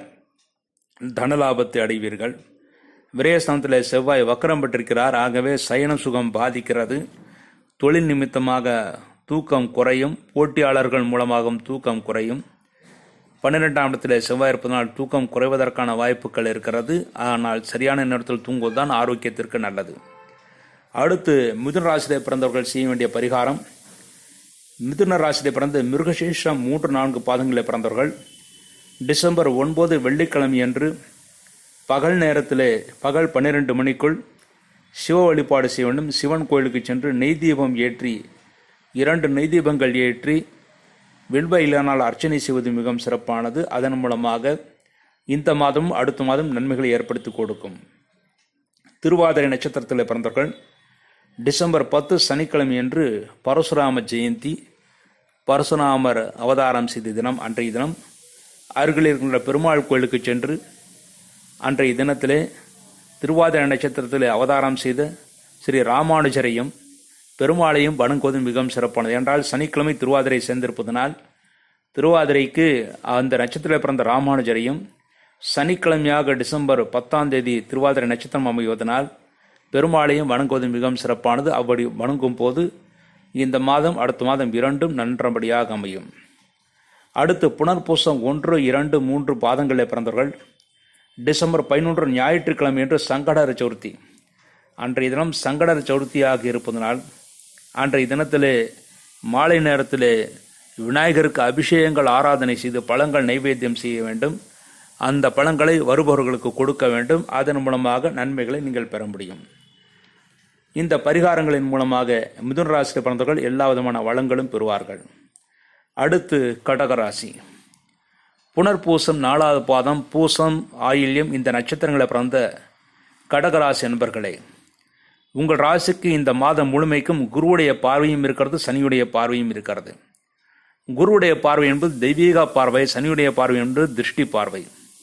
தனலாபத்தை அடைவீர்கள் விரயஸ்தானத்தில் செவ்வாய் வக்கரம் பெற்றிருக்கிறார் ஆகவே சயன சுகம் பாதிக்கிறது தொழில் நிமித்தமாக தூக்கம் குறையும் போட்டியாளர்கள் மூலமாகவும் தூக்கம் குறையும் பன்னிரெண்டாம் இடத்தில் செவ்வாய் இருப்பதனால் தூக்கம் குறைவதற்கான வாய்ப்புகள் இருக்கிறது ஆனால் சரியான நேரத்தில் தூங்குவதுதான் ஆரோக்கியத்திற்கு நல்லது அடுத்து மிதுன ராசியிலே பிறந்தவர்கள் செய்ய வேண்டிய பரிகாரம் மிதுன ராசியிலே பிறந்த மிருகசீஷம் மூன்று நான்கு பாதங்களில் பிறந்தவர்கள் டிசம்பர் ஒன்பது வெள்ளிக்கிழமை அன்று பகல் நேரத்திலே பகல் பன்னிரண்டு மணிக்குள் சிவ வழிபாடு செய்ய வேண்டும் சிவன் கோயிலுக்கு சென்று நெய் தீபம் ஏற்றி இரண்டு நெய் தீபங்கள் ஏற்றி வில்வ இல்லானால் அர்ச்சனை செய்வது மிகவும் சிறப்பானது அதன் மூலமாக இந்த மாதம் அடுத்த மாதம் நன்மைகளை ஏற்படுத்தி கொடுக்கும் திருவாதிரை நட்சத்திரத்தில் பிறந்தவர்கள் டிசம்பர் பத்து சனிக்கிழமை அன்று பரசுராம ஜெயந்தி பரசுராமர் அவதாரம் செய்த தினம் அன்றைய தினம் அருகில் இருக்கின்ற பெருமாள் கோயிலுக்கு சென்று அன்றைய தினத்திலே திருவாதிரை நட்சத்திரத்தில் அவதாரம் செய்த ஸ்ரீ ராமானுஜரையும் பெருமாளையும் வணங்குவது மிகவும் சிறப்பானது என்றால் சனிக்கிழமை திருவாதிரை சேர்ந்திருப்பதனால் திருவாதிரைக்கு அந்த நட்சத்திரத்தில் பிறந்த ராமானுஜரையும் சனிக்கிழமையாக டிசம்பர் பத்தாம் தேதி திருவாதிரை நட்சத்திரம் அமைவதனால் பெருமாளையும் வணங்குவது மிகவும் சிறப்பானது அப்படி வணங்கும் போது இந்த மாதம் அடுத்த மாதம் இரண்டும் நன்றபடியாக அமையும் அடுத்து புனர்பூசம் ஒன்று இரண்டு மூன்று பாதங்களில் பிறந்தவர்கள் டிசம்பர் பதினொன்று ஞாயிற்றுக்கிழமை என்று சங்கடர சதுர்த்தி அன்றைய தினம் சங்கடர சதுர்த்தியாக இருப்பதனால் அன்றைய தினத்திலே மாலை நேரத்திலே விநாயகருக்கு அபிஷேகங்கள் ஆராதனை செய்து பழங்கள் நைவேத்தியம் செய்ய வேண்டும் அந்த பழங்களை வருபவர்களுக்கு கொடுக்க வேண்டும் அதன் மூலமாக நன்மைகளை நீங்கள் பெற முடியும் இந்த பரிகாரங்களின் மூலமாக மிதுன ராசியில் பிறந்தவர்கள் எல்லா விதமான வளங்களும் பெறுவார்கள் அடுத்து கடகராசி புனர்பூசம் நாலாவது பாதம் பூசம் ஆயில்யம் இந்த நட்சத்திரங்களை பிறந்த கடகராசி என்பர்களே உங்கள் ராசிக்கு இந்த மாதம் முழுமைக்கும் குருவுடைய பார்வையும் இருக்கிறது சனியுடைய பார்வையும் இருக்கிறது குருவுடைய பார்வை என்பது தெய்வீக பார்வை சனியுடைய பார்வை என்பது திருஷ்டி பார்வை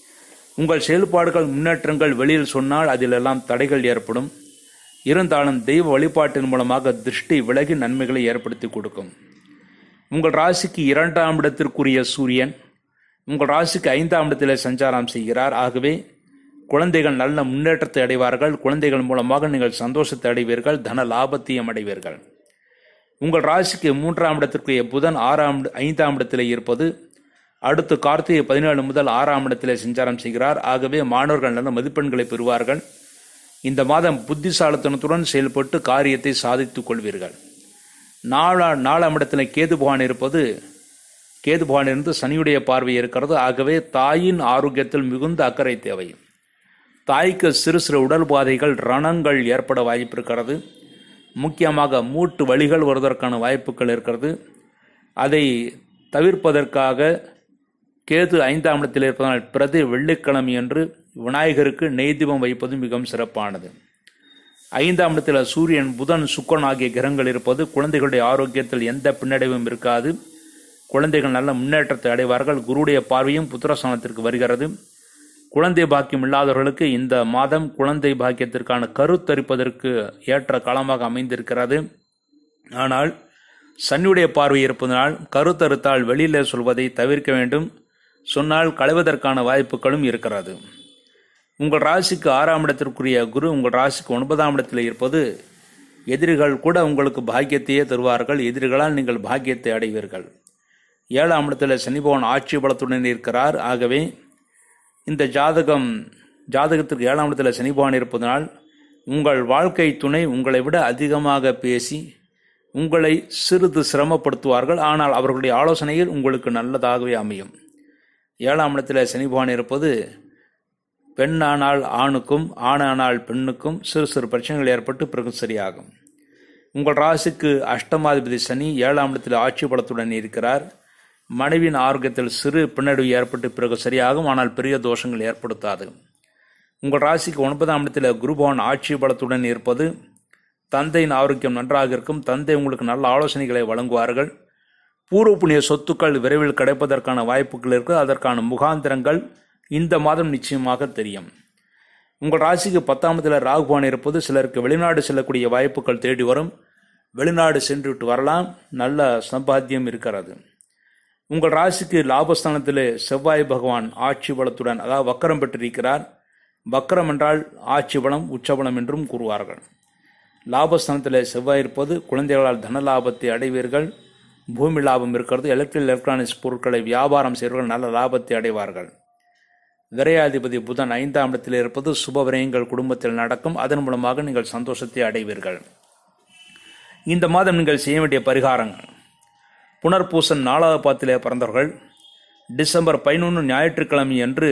உங்கள் செயல்பாடுகள் முன்னேற்றங்கள் வெளியில் சொன்னால் அதிலெல்லாம் தடைகள் ஏற்படும் இருந்தாலும் தெய்வ வழிபாட்டின் மூலமாக திருஷ்டி விலகி நன்மைகளை ஏற்படுத்தி கொடுக்கும் உங்கள் ராசிக்கு இரண்டாம் இடத்திற்குரிய சூரியன் உங்கள் ராசிக்கு ஐந்தாம் இடத்திலே சஞ்சாரம் செய்கிறார் ஆகவே குழந்தைகள் நல்ல முன்னேற்றத்தை அடைவார்கள் குழந்தைகள் மூலமாக நீங்கள் சந்தோஷத்தை அடைவீர்கள் தன லாபத்தையும் அடைவீர்கள் உங்கள் ராசிக்கு மூன்றாம் இடத்திற்குரிய புதன் ஆறாம் ஐந்தாம் இடத்திலே இருப்பது அடுத்து கார்த்திகை பதினேழு முதல் ஆறாம் இடத்திலே சஞ்சாரம் செய்கிறார் ஆகவே மாணவர்கள் நல்ல மதிப்பெண்களை பெறுவார்கள் இந்த மாதம் புத்திசாலித்தனத்துடன் செயல்பட்டு காரியத்தை சாதித்துக் கொள்வீர்கள் நாலா நாலாம் இடத்தில் கேது பகவான் இருப்பது கேது பகவான் இருந்து சனியுடைய பார்வை இருக்கிறது ஆகவே தாயின் ஆரோக்கியத்தில் மிகுந்த அக்கறை தேவை தாய்க்கு சிறு சிறு உடல் பாதைகள் ரணங்கள் ஏற்பட வாய்ப்பு இருக்கிறது முக்கியமாக மூட்டு வலிகள் வருவதற்கான வாய்ப்புகள் இருக்கிறது அதை தவிர்ப்பதற்காக கேது ஐந்தாம் இடத்தில் இருப்பதனால் பிரதி வெள்ளிக்கிழமை என்று விநாயகருக்கு நெய் தீபம் வைப்பது மிகவும் சிறப்பானது ஐந்தாம் இடத்தில் சூரியன் புதன் சுக்கரன் ஆகிய கிரகங்கள் இருப்பது குழந்தைகளுடைய ஆரோக்கியத்தில் எந்த பின்னடைவும் இருக்காது குழந்தைகள் நல்ல முன்னேற்றத்தை அடைவார்கள் குருடைய பார்வையும் புத்திரஸ்தானத்திற்கு வருகிறது குழந்தை பாக்கியம் இல்லாதவர்களுக்கு இந்த மாதம் குழந்தை பாக்கியத்திற்கான கருத்தரிப்பதற்கு ஏற்ற காலமாக அமைந்திருக்கிறது ஆனால் சனியுடைய பார்வை இருப்பதனால் கருத்தறுத்தால் வெளியிலே சொல்வதை தவிர்க்க வேண்டும் சொன்னால் களைவதற்கான வாய்ப்புகளும் இருக்கிறது உங்கள் ராசிக்கு ஆறாம் இடத்திற்குரிய குரு உங்கள் ராசிக்கு ஒன்பதாம் இடத்தில் இருப்பது எதிரிகள் கூட உங்களுக்கு பாக்கியத்தையே தருவார்கள் எதிரிகளால் நீங்கள் பாக்கியத்தை அடைவீர்கள் ஏழாம் இடத்தில் சனிபவன் ஆட்சி பலத்துடன் இருக்கிறார் ஆகவே இந்த ஜாதகம் ஜாதகத்திற்கு ஏழாம் இடத்தில் சனிபவன் இருப்பதனால் உங்கள் வாழ்க்கை துணை உங்களை விட அதிகமாக பேசி உங்களை சிறிது சிரமப்படுத்துவார்கள் ஆனால் அவர்களுடைய ஆலோசனையில் உங்களுக்கு நல்லதாகவே அமையும் ஏழாம் இடத்தில் சனிபவன் இருப்பது பெண்ணானால் ஆணுக்கும் ஆணானால் பெண்ணுக்கும் சிறு சிறு பிரச்சனைகள் ஏற்பட்டு பிறகு சரியாகும் உங்கள் ராசிக்கு அஷ்டமாதிபதி சனி ஏழாம் இடத்தில் ஆட்சி பலத்துடன் இருக்கிறார் மனைவியின் ஆரோக்கியத்தில் சிறு பின்னடைவு ஏற்பட்டு பிறகு சரியாகும் ஆனால் பெரிய தோஷங்கள் ஏற்படுத்தாது உங்கள் ராசிக்கு ஒன்பதாம் இடத்தில் குருபவன் ஆட்சி பலத்துடன் இருப்பது தந்தையின் ஆரோக்கியம் நன்றாக இருக்கும் தந்தை உங்களுக்கு நல்ல ஆலோசனைகளை வழங்குவார்கள் பூர்வ புண்ணிய சொத்துக்கள் விரைவில் கிடைப்பதற்கான வாய்ப்புகள் இருக்கு அதற்கான முகாந்திரங்கள் இந்த மாதம் நிச்சயமாக தெரியும் உங்கள் ராசிக்கு பத்தாம் இடத்தில் ராகுபான் இருப்பது சிலருக்கு வெளிநாடு செல்லக்கூடிய வாய்ப்புகள் தேடி வரும் வெளிநாடு சென்று விட்டு வரலாம் நல்ல சம்பாத்தியம் இருக்கிறது உங்கள் ராசிக்கு லாபஸ்தானத்திலே செவ்வாய் பகவான் ஆட்சி பலத்துடன் அதாவது வக்கரம் பெற்றிருக்கிறார் வக்கரம் என்றால் ஆட்சி பலம் உச்சபலம் என்றும் கூறுவார்கள் லாபஸ்தானத்தில் செவ்வாய் இருப்பது குழந்தைகளால் தன லாபத்தை அடைவீர்கள் பூமி லாபம் இருக்கிறது எலக்ட்ரிக் எலக்ட்ரானிக்ஸ் பொருட்களை வியாபாரம் செய்வர்கள் நல்ல லாபத்தை அடைவார்கள் விரையாதிபதி புதன் ஐந்தாம் இடத்தில் இருப்பது சுப விரயங்கள் குடும்பத்தில் நடக்கும் அதன் மூலமாக நீங்கள் சந்தோஷத்தை அடைவீர்கள் இந்த மாதம் நீங்கள் செய்ய வேண்டிய பரிகாரங்கள் புனர்பூசன் நாலாவது பாத்திலே பிறந்தவர்கள் டிசம்பர் பதினொன்று ஞாயிற்றுக்கிழமை அன்று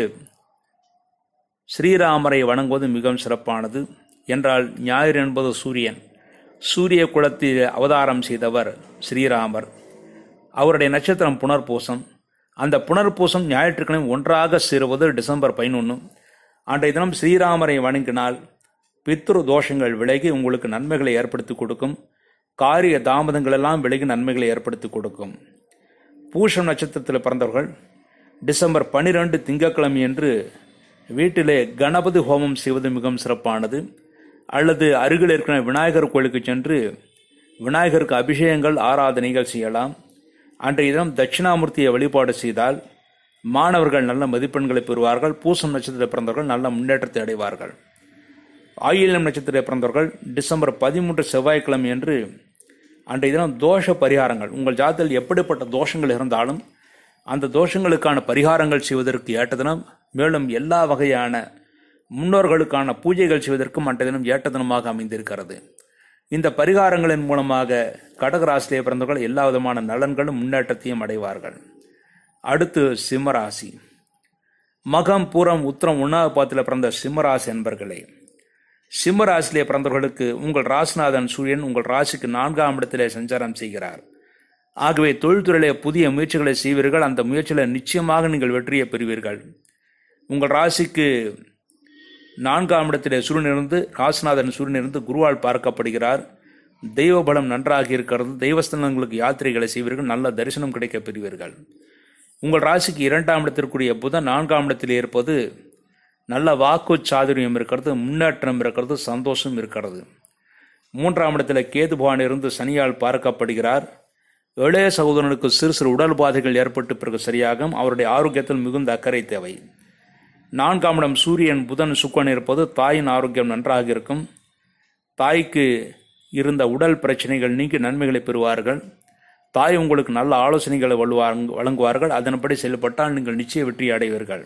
ஸ்ரீராமரை வணங்குவது மிகவும் சிறப்பானது என்றால் ஞாயிறு என்பது சூரியன் சூரிய குலத்தில் அவதாரம் செய்தவர் ஸ்ரீராமர் அவருடைய நட்சத்திரம் புனர்பூசம் அந்த புனர்பூசம் ஞாயிற்றுக்கிழமை ஒன்றாக சேருவது டிசம்பர் பதினொன்று அன்றைய தினம் ஸ்ரீராமரை வணங்கினால் பித்ரு தோஷங்கள் விலகி உங்களுக்கு நன்மைகளை ஏற்படுத்தி கொடுக்கும் காரிய தாமதங்கள் எல்லாம் விலகி நன்மைகளை ஏற்படுத்தி கொடுக்கும் பூஷம் நட்சத்திரத்தில் பிறந்தவர்கள் டிசம்பர் பனிரெண்டு திங்கட்கிழமை என்று வீட்டிலே கணபதி ஹோமம் செய்வது மிகவும் சிறப்பானது அல்லது அருகில் இருக்கிற விநாயகர் கோயிலுக்கு சென்று விநாயகருக்கு அபிஷேகங்கள் ஆராதனைகள் செய்யலாம் அன்றைய தினம் தட்சிணாமூர்த்தியை வழிபாடு செய்தால் மாணவர்கள் நல்ல மதிப்பெண்களை பெறுவார்கள் பூசம் நட்சத்திரத்தில் பிறந்தவர்கள் நல்ல முன்னேற்றத்தை அடைவார்கள் ஆயிலம் நட்சத்திரத்தில் பிறந்தவர்கள் டிசம்பர் பதிமூன்று செவ்வாய்க்கிழமை என்று அன்றைய தினம் தோஷ பரிகாரங்கள் உங்கள் ஜாதத்தில் எப்படிப்பட்ட தோஷங்கள் இருந்தாலும் அந்த தோஷங்களுக்கான பரிகாரங்கள் செய்வதற்கு ஏற்ற தினம் மேலும் எல்லா வகையான முன்னோர்களுக்கான பூஜைகள் செய்வதற்கும் அன்றைய தினம் ஏற்ற தினமாக அமைந்திருக்கிறது இந்த பரிகாரங்களின் மூலமாக கடகராசிலே பிறந்தவர்கள் எல்லா விதமான நலன்களும் முன்னேற்றத்தையும் அடைவார்கள் அடுத்து சிம்மராசி மகம் பூரம் உத்திரம் உண்ணாவது பாத்தில் பிறந்த சிம்மராசி என்பர்களே சிம்மராசிலே பிறந்தவர்களுக்கு உங்கள் ராசிநாதன் சூரியன் உங்கள் ராசிக்கு நான்காம் இடத்திலே சஞ்சாரம் செய்கிறார் ஆகவே தொழில்துறையிலே புதிய முயற்சிகளை செய்வீர்கள் அந்த முயற்சியில் நிச்சயமாக நீங்கள் வெற்றியை பெறுவீர்கள் உங்கள் ராசிக்கு நான்காம் இடத்திலே சூரியனிருந்து ராசிநாதன் சூரியனிருந்து குருவால் பார்க்கப்படுகிறார் தெய்வ பலம் நன்றாக இருக்கிறது தெய்வஸ்தலங்களுக்கு யாத்திரைகளை செய்வீர்கள் நல்ல தரிசனம் கிடைக்கப் பெறுவீர்கள் உங்கள் ராசிக்கு இரண்டாம் இடத்திற்குரிய புதன் நான்காம் இடத்தில் இருப்பது நல்ல வாக்கு சாதுரியம் இருக்கிறது முன்னேற்றம் இருக்கிறது சந்தோஷம் இருக்கிறது மூன்றாம் இடத்துல கேது பகவான் இருந்து சனியால் பார்க்கப்படுகிறார் இளைய சகோதரனுக்கு சிறு சிறு உடல் பாதைகள் ஏற்பட்டு பிறகு சரியாகும் அவருடைய ஆரோக்கியத்தில் மிகுந்த அக்கறை தேவை நான்காம் இடம் சூரியன் புதன் சுக்கன் இருப்பது தாயின் ஆரோக்கியம் நன்றாக இருக்கும் தாய்க்கு இருந்த உடல் பிரச்சனைகள் நீங்கி நன்மைகளை பெறுவார்கள் தாய் உங்களுக்கு நல்ல ஆலோசனைகளை வழுவாங்க வழங்குவார்கள் அதன்படி செயல்பட்டால் நீங்கள் நிச்சய வெற்றி அடைவீர்கள்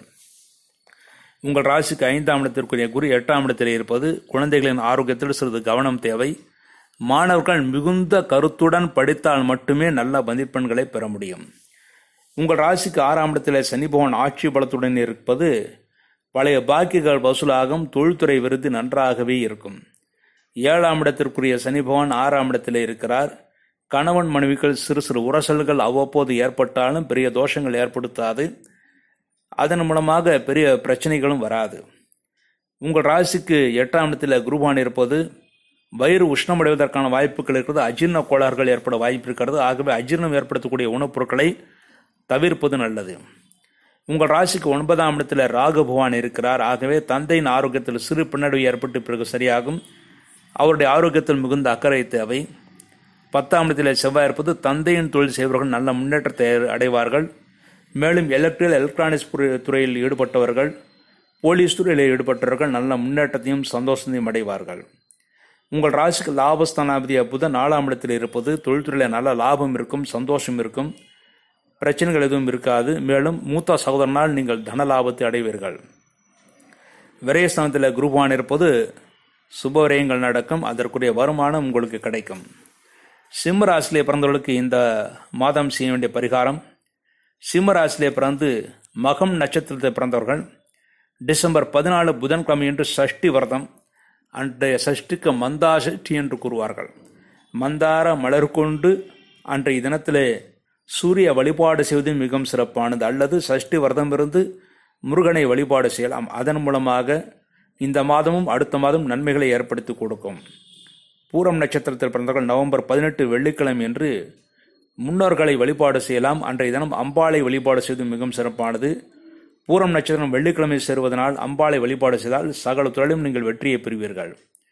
உங்கள் ராசிக்கு ஐந்தாம் இடத்திற்குரிய குரு எட்டாம் இடத்தில் இருப்பது குழந்தைகளின் ஆரோக்கியத்தில் சிறிது கவனம் தேவை மாணவர்கள் மிகுந்த கருத்துடன் படித்தால் மட்டுமே நல்ல மதிப்பெண்களை பெற முடியும் உங்கள் ராசிக்கு ஆறாம் இடத்தில் சனி பகவான் ஆட்சி பலத்துடன் இருப்பது பழைய பாக்கிகள் வசூலாகும் தொழில்துறை விருது நன்றாகவே இருக்கும் ஏழாம் இடத்திற்குரிய சனி பகவான் ஆறாம் இடத்தில் இருக்கிறார் கணவன் மனைவிகள் சிறு சிறு உரசல்கள் அவ்வப்போது ஏற்பட்டாலும் பெரிய தோஷங்கள் ஏற்படுத்தாது அதன் மூலமாக பெரிய பிரச்சனைகளும் வராது உங்கள் ராசிக்கு எட்டாம் இடத்தில் குருபான் இருப்பது வயிறு உஷ்ணமடைவதற்கான வாய்ப்புகள் இருக்கிறது அஜீர்ண கோளாறுகள் ஏற்பட வாய்ப்பு இருக்கிறது ஆகவே அஜீர்ணம் ஏற்படுத்தக்கூடிய உணவுப் பொருட்களை தவிர்ப்பது நல்லது உங்கள் ராசிக்கு ஒன்பதாம் இடத்தில் ராகு பகவான் இருக்கிறார் ஆகவே தந்தையின் ஆரோக்கியத்தில் சிறு பின்னடைவு ஏற்பட்டு பிறகு சரியாகும் அவருடைய ஆரோக்கியத்தில் மிகுந்த அக்கறை தேவை பத்தாம் இடத்தில் செவ்வாய் இருப்பது தந்தையின் தொழில் செய்பவர்கள் நல்ல முன்னேற்றத்தை அடைவார்கள் மேலும் எலக்ட்ரிக்கல் எலக்ட்ரானிக்ஸ் துறையில் ஈடுபட்டவர்கள் போலீஸ் துறையில் ஈடுபட்டவர்கள் நல்ல முன்னேற்றத்தையும் சந்தோஷத்தையும் அடைவார்கள் உங்கள் ராசிக்கு லாபஸ்தானாபதிய புதன் நாலாம் இடத்தில் இருப்பது தொழில்துறையில் நல்ல லாபம் இருக்கும் சந்தோஷம் இருக்கும் பிரச்சனைகள் எதுவும் இருக்காது மேலும் மூத்த சகோதரனால் நீங்கள் தன லாபத்தை அடைவீர்கள் விரயஸ்தானத்தில் குருபான் இருப்பது சுப விரயங்கள் நடக்கும் அதற்குரிய வருமானம் உங்களுக்கு கிடைக்கும் சிம்ம ராசியிலே பிறந்தவர்களுக்கு இந்த மாதம் செய்ய வேண்டிய பரிகாரம் சிம்ம ராசியிலே பிறந்து மகம் நட்சத்திரத்தில் பிறந்தவர்கள் டிசம்பர் பதினாலு புதன்கிழமை என்று சஷ்டி விரதம் அன்றைய சஷ்டிக்கு மந்தா சஷ்டி என்று கூறுவார்கள் மந்தார மலர் கொண்டு அன்றைய தினத்திலே சூரிய வழிபாடு செய்வது மிகவும் சிறப்பானது அல்லது சஷ்டி விரதம் இருந்து முருகனை வழிபாடு செய்யலாம் அதன் மூலமாக இந்த மாதமும் அடுத்த மாதம் நன்மைகளை ஏற்படுத்தி கொடுக்கும் பூரம் நட்சத்திரத்தில் பிறந்தவர்கள் நவம்பர் பதினெட்டு வெள்ளிக்கிழமை என்று முன்னோர்களை வழிபாடு செய்யலாம் அன்றைய தினம் அம்பாளை வழிபாடு செய்வது மிகவும் சிறப்பானது பூரம் நட்சத்திரம் வெள்ளிக்கிழமை சேருவதனால் அம்பாளை வழிபாடு செய்தால் சகல துறையிலும் நீங்கள் வெற்றியை பெறுவீர்கள்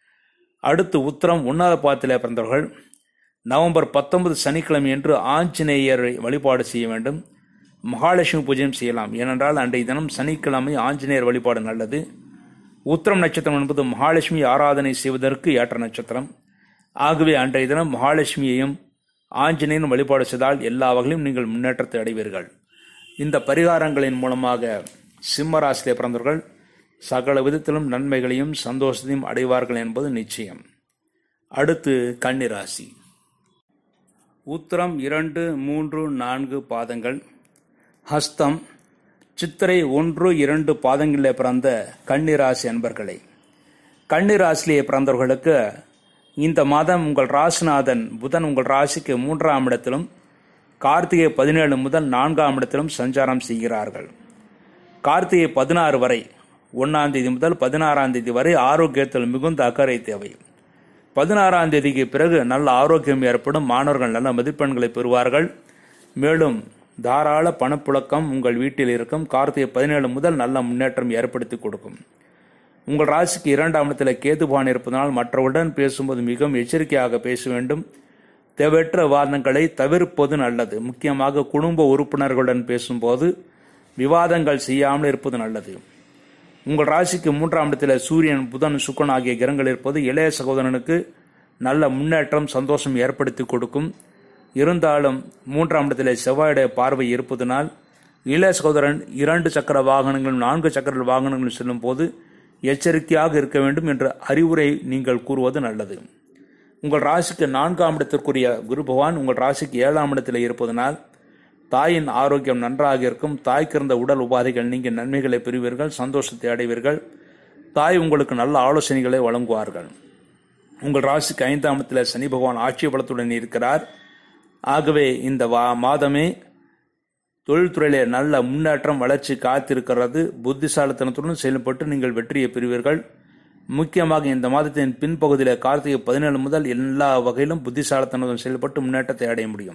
அடுத்து உத்தரம் உன்னத பாத்திலே பிறந்தவர்கள் நவம்பர் பத்தொன்பது சனிக்கிழமை என்று ஆஞ்சநேயரை வழிபாடு செய்ய வேண்டும் மகாலட்சுமி பூஜையும் செய்யலாம் ஏனென்றால் அன்றைய தினம் சனிக்கிழமை ஆஞ்சநேயர் வழிபாடு நல்லது உத்திரம் நட்சத்திரம் என்பது மகாலட்சுமி ஆராதனை செய்வதற்கு ஏற்ற நட்சத்திரம் ஆகவே அன்றைய தினம் மகாலட்சுமியையும் ஆஞ்சநேயரும் வழிபாடு செய்தால் எல்லா வகையிலும் நீங்கள் முன்னேற்றத்தை அடைவீர்கள் இந்த பரிகாரங்களின் மூலமாக சிம்ம ராசியிலே பிறந்தவர்கள் சகல விதத்திலும் நன்மைகளையும் சந்தோஷத்தையும் அடைவார்கள் என்பது நிச்சயம் அடுத்து கன்னிராசி உத்திரம் இரண்டு மூன்று நான்கு பாதங்கள் ஹஸ்தம் சித்திரை ஒன்று இரண்டு பாதங்களிலே பிறந்த கன்னிராசி அன்பர்களே கன்னிராசிலேயே பிறந்தவர்களுக்கு இந்த மாதம் உங்கள் ராசிநாதன் புதன் உங்கள் ராசிக்கு மூன்றாம் இடத்திலும் கார்த்திகை பதினேழு முதல் நான்காம் இடத்திலும் சஞ்சாரம் செய்கிறார்கள் கார்த்திகை பதினாறு வரை ஒன்றாம் தேதி முதல் பதினாறாம் தேதி வரை ஆரோக்கியத்தில் மிகுந்த அக்கறை தேவை பதினாறாம் தேதிக்கு பிறகு நல்ல ஆரோக்கியம் ஏற்படும் மாணவர்கள் நல்ல மதிப்பெண்களை பெறுவார்கள் மேலும் தாராள பணப்புழக்கம் உங்கள் வீட்டில் இருக்கும் கார்த்திகை பதினேழு முதல் நல்ல முன்னேற்றம் ஏற்படுத்தி கொடுக்கும் உங்கள் ராசிக்கு இரண்டாம் இடத்தில் கேதுபான் இருப்பதனால் மற்றவருடன் பேசும்போது மிகவும் எச்சரிக்கையாக பேச வேண்டும் தேவையற்ற வாதங்களை தவிர்ப்பது நல்லது முக்கியமாக குடும்ப உறுப்பினர்களுடன் பேசும்போது விவாதங்கள் செய்யாமல் இருப்பது நல்லது உங்கள் ராசிக்கு மூன்றாம் இடத்தில் சூரியன் புதன் சுக்கன் ஆகிய கிரகங்கள் இருப்பது இளைய சகோதரனுக்கு நல்ல முன்னேற்றம் சந்தோஷம் ஏற்படுத்தி கொடுக்கும் இருந்தாலும் மூன்றாம் இடத்தில் செவ்வாயுடைய பார்வை இருப்பதனால் இளைய சகோதரன் இரண்டு சக்கர வாகனங்களும் நான்கு சக்கர வாகனங்களும் செல்லும் போது எச்சரிக்கையாக இருக்க வேண்டும் என்ற அறிவுரை நீங்கள் கூறுவது நல்லது உங்கள் ராசிக்கு நான்காம் இடத்திற்குரிய குரு பகவான் உங்கள் ராசிக்கு ஏழாம் இடத்தில் இருப்பதனால் தாயின் ஆரோக்கியம் நன்றாக இருக்கும் தாய்க்கு இருந்த உடல் உபாதைகள் நீங்கள் நன்மைகளை பெறுவீர்கள் சந்தோஷத்தை அடைவீர்கள் தாய் உங்களுக்கு நல்ல ஆலோசனைகளை வழங்குவார்கள் உங்கள் ராசிக்கு ஐந்தாம் இடத்தில் சனி பகவான் ஆட்சி பலத்துடன் இருக்கிறார் ஆகவே இந்த வா மாதமே தொழில்துறையிலே நல்ல முன்னேற்றம் வளர்ச்சி காத்திருக்கிறது புத்திசாலித்தனத்துடன் செயல்பட்டு நீங்கள் வெற்றியை பெறுவீர்கள் முக்கியமாக இந்த மாதத்தின் பின்பகுதியில் கார்த்திகை பதினேழு முதல் எல்லா வகையிலும் புத்திசாலித்தனத்துடன் செயல்பட்டு முன்னேற்றத்தை அடைய முடியும்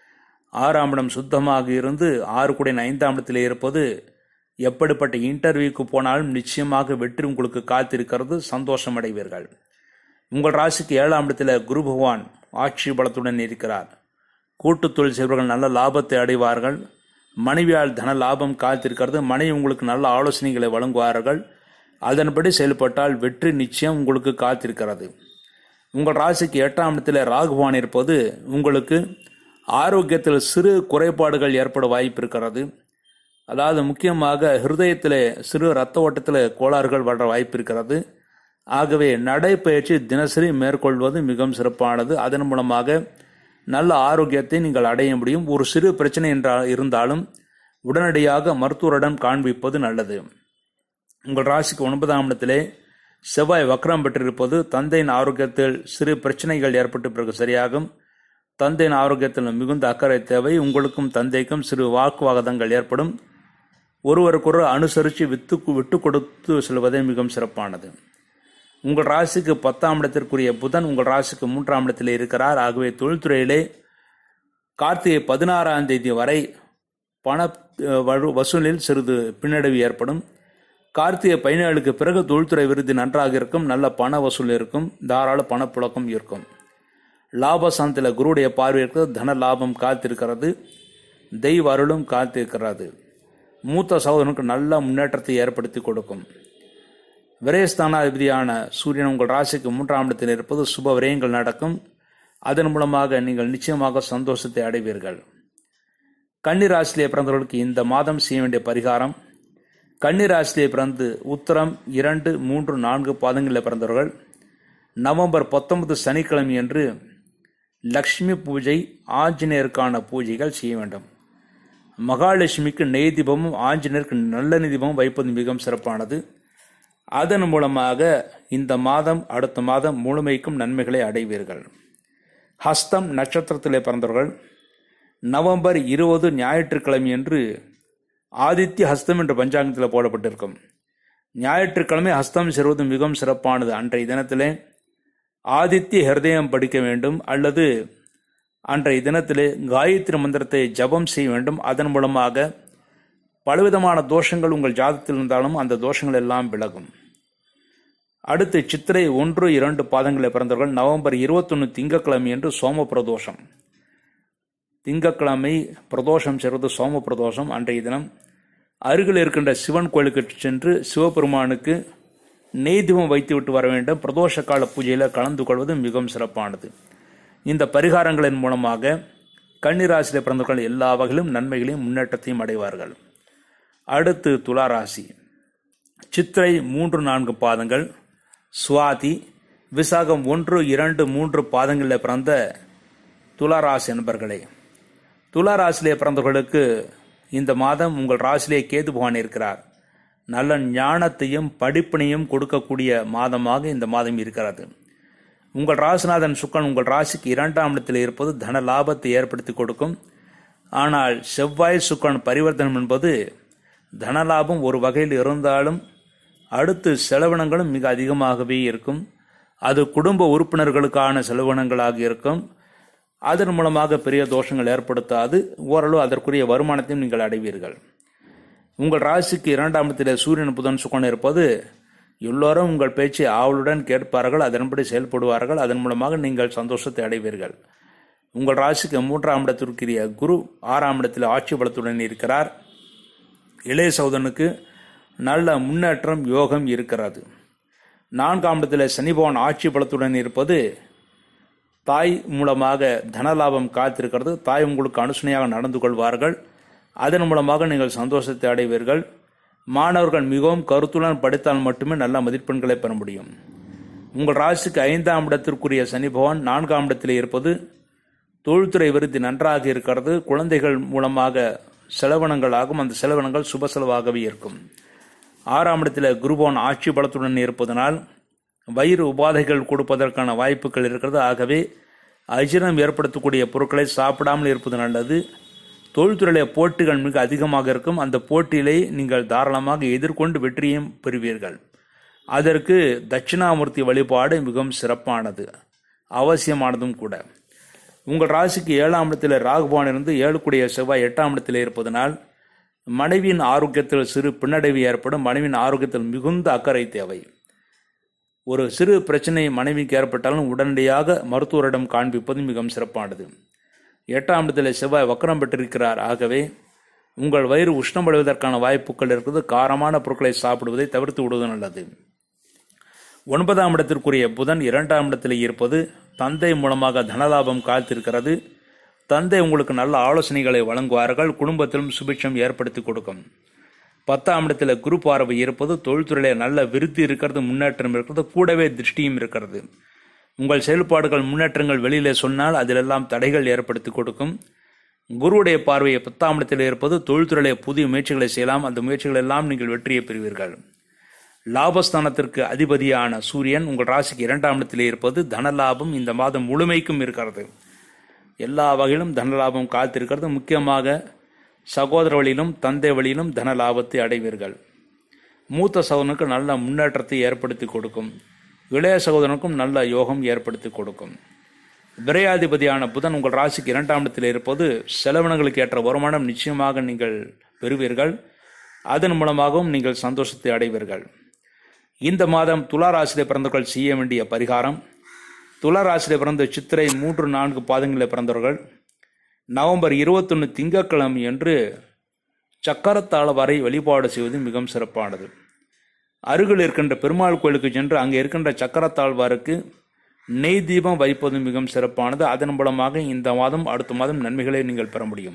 ஆறாம் இடம் சுத்தமாக இருந்து ஆறு குடையின் ஐந்தாம் இடத்தில் இருப்பது எப்படிப்பட்ட இன்டர்வியூக்கு போனாலும் நிச்சயமாக வெற்றி உங்களுக்கு காத்திருக்கிறது சந்தோஷம் அடைவீர்கள் உங்கள் ராசிக்கு ஏழாம் இடத்தில் குரு பகவான் ஆட்சி பலத்துடன் இருக்கிறார் கூட்டு தொழில் செய்பவர்கள் நல்ல லாபத்தை அடைவார்கள் மனைவியால் தன லாபம் காத்திருக்கிறது மனைவி உங்களுக்கு நல்ல ஆலோசனைகளை வழங்குவார்கள் அதன்படி செயல்பட்டால் வெற்றி நிச்சயம் உங்களுக்கு காத்திருக்கிறது உங்கள் ராசிக்கு எட்டாம் இடத்தில் ராகுவான் இருப்பது உங்களுக்கு ஆரோக்கியத்தில் சிறு குறைபாடுகள் ஏற்பட வாய்ப்பு இருக்கிறது அதாவது முக்கியமாக ஹிருதயத்தில் சிறு இரத்த ஓட்டத்தில் கோளாறுகள் வர வாய்ப்பு இருக்கிறது ஆகவே நடைப்பயிற்சி தினசரி மேற்கொள்வது மிகவும் சிறப்பானது அதன் மூலமாக நல்ல ஆரோக்கியத்தை நீங்கள் அடைய முடியும் ஒரு சிறு பிரச்சனை என்றா இருந்தாலும் உடனடியாக மருத்துவரிடம் காண்பிப்பது நல்லது உங்கள் ராசிக்கு ஒன்பதாம் இடத்திலே செவ்வாய் வக்ரம் பெற்றிருப்பது தந்தையின் ஆரோக்கியத்தில் சிறு பிரச்சனைகள் ஏற்பட்ட பிறகு சரியாகும் தந்தையின் ஆரோக்கியத்தில் மிகுந்த அக்கறை தேவை உங்களுக்கும் தந்தைக்கும் சிறு வாக்குவாதங்கள் ஏற்படும் ஒருவருக்கொரு அனுசரித்து வித்து விட்டு கொடுத்து செல்வதே மிகவும் சிறப்பானது உங்கள் ராசிக்கு பத்தாம் இடத்திற்குரிய புதன் உங்கள் ராசிக்கு மூன்றாம் இடத்தில் இருக்கிறார் ஆகவே தொழில்துறையிலே கார்த்திகை பதினாறாம் தேதி வரை பண வசூலில் சிறிது பின்னடைவு ஏற்படும் கார்த்திகை பதினேழுக்கு பிறகு தொழில்துறை விருது நன்றாக இருக்கும் நல்ல பண வசூல் இருக்கும் தாராள பணப்புழக்கம் இருக்கும் லாபசாந்தில் குருடைய பார்வை இருக்கிறது தன லாபம் காத்திருக்கிறது தெய்வ அருளும் காத்திருக்கிறது மூத்த சகோதரனுக்கு நல்ல முன்னேற்றத்தை ஏற்படுத்தி கொடுக்கும் விரயஸ்தானாதிபதியான சூரியன் உங்கள் ராசிக்கு மூன்றாம் இடத்தில் இருப்பது சுப விரயங்கள் நடக்கும் அதன் மூலமாக நீங்கள் நிச்சயமாக சந்தோஷத்தை அடைவீர்கள் கன்னிராசிலே பிறந்தவர்களுக்கு இந்த மாதம் செய்ய வேண்டிய பரிகாரம் கன்னிராசிலே பிறந்து உத்தரம் இரண்டு மூன்று நான்கு பாதங்களில் பிறந்தவர்கள் நவம்பர் பத்தொன்பது சனிக்கிழமை என்று லக்ஷ்மி பூஜை ஆஞ்சநேயருக்கான பூஜைகள் செய்ய வேண்டும் மகாலட்சுமிக்கு நெய் தீபமும் ஆஞ்சநேயருக்கு நல்ல தீபமும் வைப்பது மிகவும் சிறப்பானது அதன் மூலமாக இந்த மாதம் அடுத்த மாதம் முழுமைக்கும் நன்மைகளை அடைவீர்கள் ஹஸ்தம் நட்சத்திரத்திலே பிறந்தவர்கள் நவம்பர் இருபது ஞாயிற்றுக்கிழமை என்று ஆதித்ய ஹஸ்தம் என்ற பஞ்சாங்கத்தில் போடப்பட்டிருக்கும் ஞாயிற்றுக்கிழமை ஹஸ்தம் செல்வது மிகவும் சிறப்பானது அன்றைய தினத்திலே ஆதித்ய ஹிருதயம் படிக்க வேண்டும் அல்லது அன்றைய தினத்திலே காயத்ரி மந்திரத்தை ஜபம் செய்ய வேண்டும் அதன் மூலமாக பலவிதமான தோஷங்கள் உங்கள் ஜாதத்தில் இருந்தாலும் அந்த தோஷங்கள் எல்லாம் விலகும் அடுத்து சித்திரை ஒன்று இரண்டு பாதங்களில் பிறந்தவர்கள் நவம்பர் இருபத்தொன்று திங்கக்கிழமை என்று சோம பிரதோஷம் திங்கக்கிழமை பிரதோஷம் செய்வது சோம பிரதோஷம் அன்றைய தினம் அருகில் இருக்கின்ற சிவன் கோயிலுக்கு சென்று சிவபெருமானுக்கு நெய் தீபம் வைத்து விட்டு வர வேண்டும் பிரதோஷ கால பூஜையில் கலந்து கொள்வது மிகவும் சிறப்பானது இந்த பரிகாரங்களின் மூலமாக கன்னிராசியில் பிறந்தவர்கள் எல்லா வகையிலும் நன்மைகளையும் முன்னேற்றத்தையும் அடைவார்கள் அடுத்து துளாராசி சித்திரை மூன்று நான்கு பாதங்கள் சுவாதி விசாகம் ஒன்று இரண்டு மூன்று பாதங்களில் பிறந்த துளாராசி என்பர்களே துளாராசிலே பிறந்தவர்களுக்கு இந்த மாதம் உங்கள் ராசிலே கேது பகவான் இருக்கிறார் நல்ல ஞானத்தையும் படிப்பினையும் கொடுக்கக்கூடிய மாதமாக இந்த மாதம் இருக்கிறது உங்கள் ராசிநாதன் சுக்கன் உங்கள் ராசிக்கு இரண்டாம் இடத்தில் இருப்பது தன லாபத்தை ஏற்படுத்தி கொடுக்கும் ஆனால் செவ்வாய் சுக்கன் பரிவர்த்தனம் என்பது தனலாபம் ஒரு வகையில் இருந்தாலும் அடுத்து செலவினங்களும் மிக அதிகமாகவே இருக்கும் அது குடும்ப உறுப்பினர்களுக்கான செலவினங்களாக இருக்கும் அதன் மூலமாக பெரிய தோஷங்கள் ஏற்படுத்தாது ஓரளவு அதற்குரிய வருமானத்தையும் நீங்கள் அடைவீர்கள் உங்கள் ராசிக்கு இரண்டாம் இடத்தில் சூரியன் புதன் சுக்கன் இருப்பது எல்லோரும் உங்கள் பேச்சை ஆவலுடன் கேட்பார்கள் அதன்படி செயல்படுவார்கள் அதன் மூலமாக நீங்கள் சந்தோஷத்தை அடைவீர்கள் உங்கள் ராசிக்கு மூன்றாம் இடத்திற்குரிய குரு ஆறாம் இடத்தில் ஆட்சி பலத்துடன் இருக்கிறார் இளைய சௌதனுக்கு நல்ல முன்னேற்றம் யோகம் இருக்கிறது நான்காம் இடத்தில் சனிபவன் ஆட்சி பலத்துடன் இருப்பது தாய் மூலமாக தனலாபம் காத்திருக்கிறது தாய் உங்களுக்கு அனுசனையாக நடந்து கொள்வார்கள் அதன் மூலமாக நீங்கள் சந்தோஷத்தை அடைவீர்கள் மாணவர்கள் மிகவும் கருத்துடன் படித்தால் மட்டுமே நல்ல மதிப்பெண்களை பெற முடியும் உங்கள் ராசிக்கு ஐந்தாம் இடத்திற்குரிய சனி பகவான் நான்காம் இடத்தில் இருப்பது தொழில்துறை விருத்தி நன்றாக இருக்கிறது குழந்தைகள் மூலமாக செலவினங்களாகும் அந்த செலவினங்கள் சுப செலவாகவே இருக்கும் ஆறாம் இடத்தில் குருபவன் ஆட்சி பலத்துடன் இருப்பதனால் வயிறு உபாதைகள் கொடுப்பதற்கான வாய்ப்புகள் இருக்கிறது ஆகவே அஜீரணம் ஏற்படுத்தக்கூடிய பொருட்களை சாப்பிடாமல் இருப்பது நல்லது தொழில்துறையில போட்டிகள் மிக அதிகமாக இருக்கும் அந்த போட்டியிலே நீங்கள் தாராளமாக எதிர்கொண்டு வெற்றியும் பெறுவீர்கள் அதற்கு தட்சிணாமூர்த்தி வழிபாடு மிகவும் சிறப்பானது அவசியமானதும் கூட உங்கள் ராசிக்கு ஏழாம் இடத்தில் ராகுபான் இருந்து ஏழுக்குடைய செவ்வாய் எட்டாம் இடத்தில் இருப்பதனால் மனைவியின் ஆரோக்கியத்தில் சிறு பின்னடைவு ஏற்படும் மனைவியின் ஆரோக்கியத்தில் மிகுந்த அக்கறை தேவை ஒரு சிறு பிரச்சனை மனைவிக்கு ஏற்பட்டாலும் உடனடியாக மருத்துவரிடம் காண்பிப்பது மிகவும் சிறப்பானது எட்டாம் இடத்தில் செவ்வாய் வக்கரம் பெற்றிருக்கிறார் ஆகவே உங்கள் வயிறு உஷ்ணமடைவதற்கான வாய்ப்புகள் இருக்கிறது காரமான பொருட்களை சாப்பிடுவதை தவிர்த்து விடுவது நல்லது ஒன்பதாம் இடத்திற்குரிய புதன் இரண்டாம் இடத்தில் இருப்பது தந்தை மூலமாக தனலாபம் காத்திருக்கிறது தந்தை உங்களுக்கு நல்ல ஆலோசனைகளை வழங்குவார்கள் குடும்பத்திலும் சுபிட்சம் ஏற்படுத்தி கொடுக்கும் பத்தாம் இடத்துல குரு பார்வை இருப்பது தொழில்துறையில நல்ல விருத்தி இருக்கிறது முன்னேற்றம் இருக்கிறது கூடவே திருஷ்டியும் இருக்கிறது உங்கள் செயல்பாடுகள் முன்னேற்றங்கள் வெளியில சொன்னால் அதிலெல்லாம் தடைகள் ஏற்படுத்தி கொடுக்கும் குருவுடைய பார்வையை பத்தாம் இடத்தில் இருப்பது தொழில்துறையில புதிய முயற்சிகளை செய்யலாம் அந்த முயற்சிகள் எல்லாம் நீங்கள் வெற்றியை பெறுவீர்கள் லாபஸ்தானத்திற்கு அதிபதியான சூரியன் உங்கள் ராசிக்கு இரண்டாம் இடத்திலே இருப்பது தனலாபம் இந்த மாதம் முழுமைக்கும் இருக்கிறது எல்லா வகையிலும் தனலாபம் காத்திருக்கிறது முக்கியமாக சகோதர வழியிலும் தந்தை வழியிலும் தன லாபத்தை அடைவீர்கள் மூத்த சகோதரனுக்கு நல்ல முன்னேற்றத்தை ஏற்படுத்தி கொடுக்கும் இளைய சகோதரனுக்கும் நல்ல யோகம் ஏற்படுத்தி கொடுக்கும் விரையாதிபதியான புதன் உங்கள் ராசிக்கு இரண்டாம் இடத்தில் இருப்பது செலவினங்களுக்கு ஏற்ற வருமானம் நிச்சயமாக நீங்கள் பெறுவீர்கள் அதன் மூலமாகவும் நீங்கள் சந்தோஷத்தை அடைவீர்கள் இந்த மாதம் துலா ராசியிலே பிறந்தவர்கள் செய்ய வேண்டிய பரிகாரம் துலா ராசியிலே பிறந்த சித்திரை மூன்று நான்கு பாதங்களில் பிறந்தவர்கள் நவம்பர் இருபத்தொன்று திங்கட்கிழமை என்று சக்கரத்தாழ வரை வழிபாடு செய்வது மிகவும் சிறப்பானது அருகில் இருக்கின்ற பெருமாள் கோயிலுக்கு சென்று அங்கே இருக்கின்ற சக்கரத்தாழ்வாருக்கு நெய் தீபம் வைப்பது மிகவும் சிறப்பானது அதன் மூலமாக இந்த மாதம் அடுத்த மாதம் நன்மைகளை நீங்கள் பெற முடியும்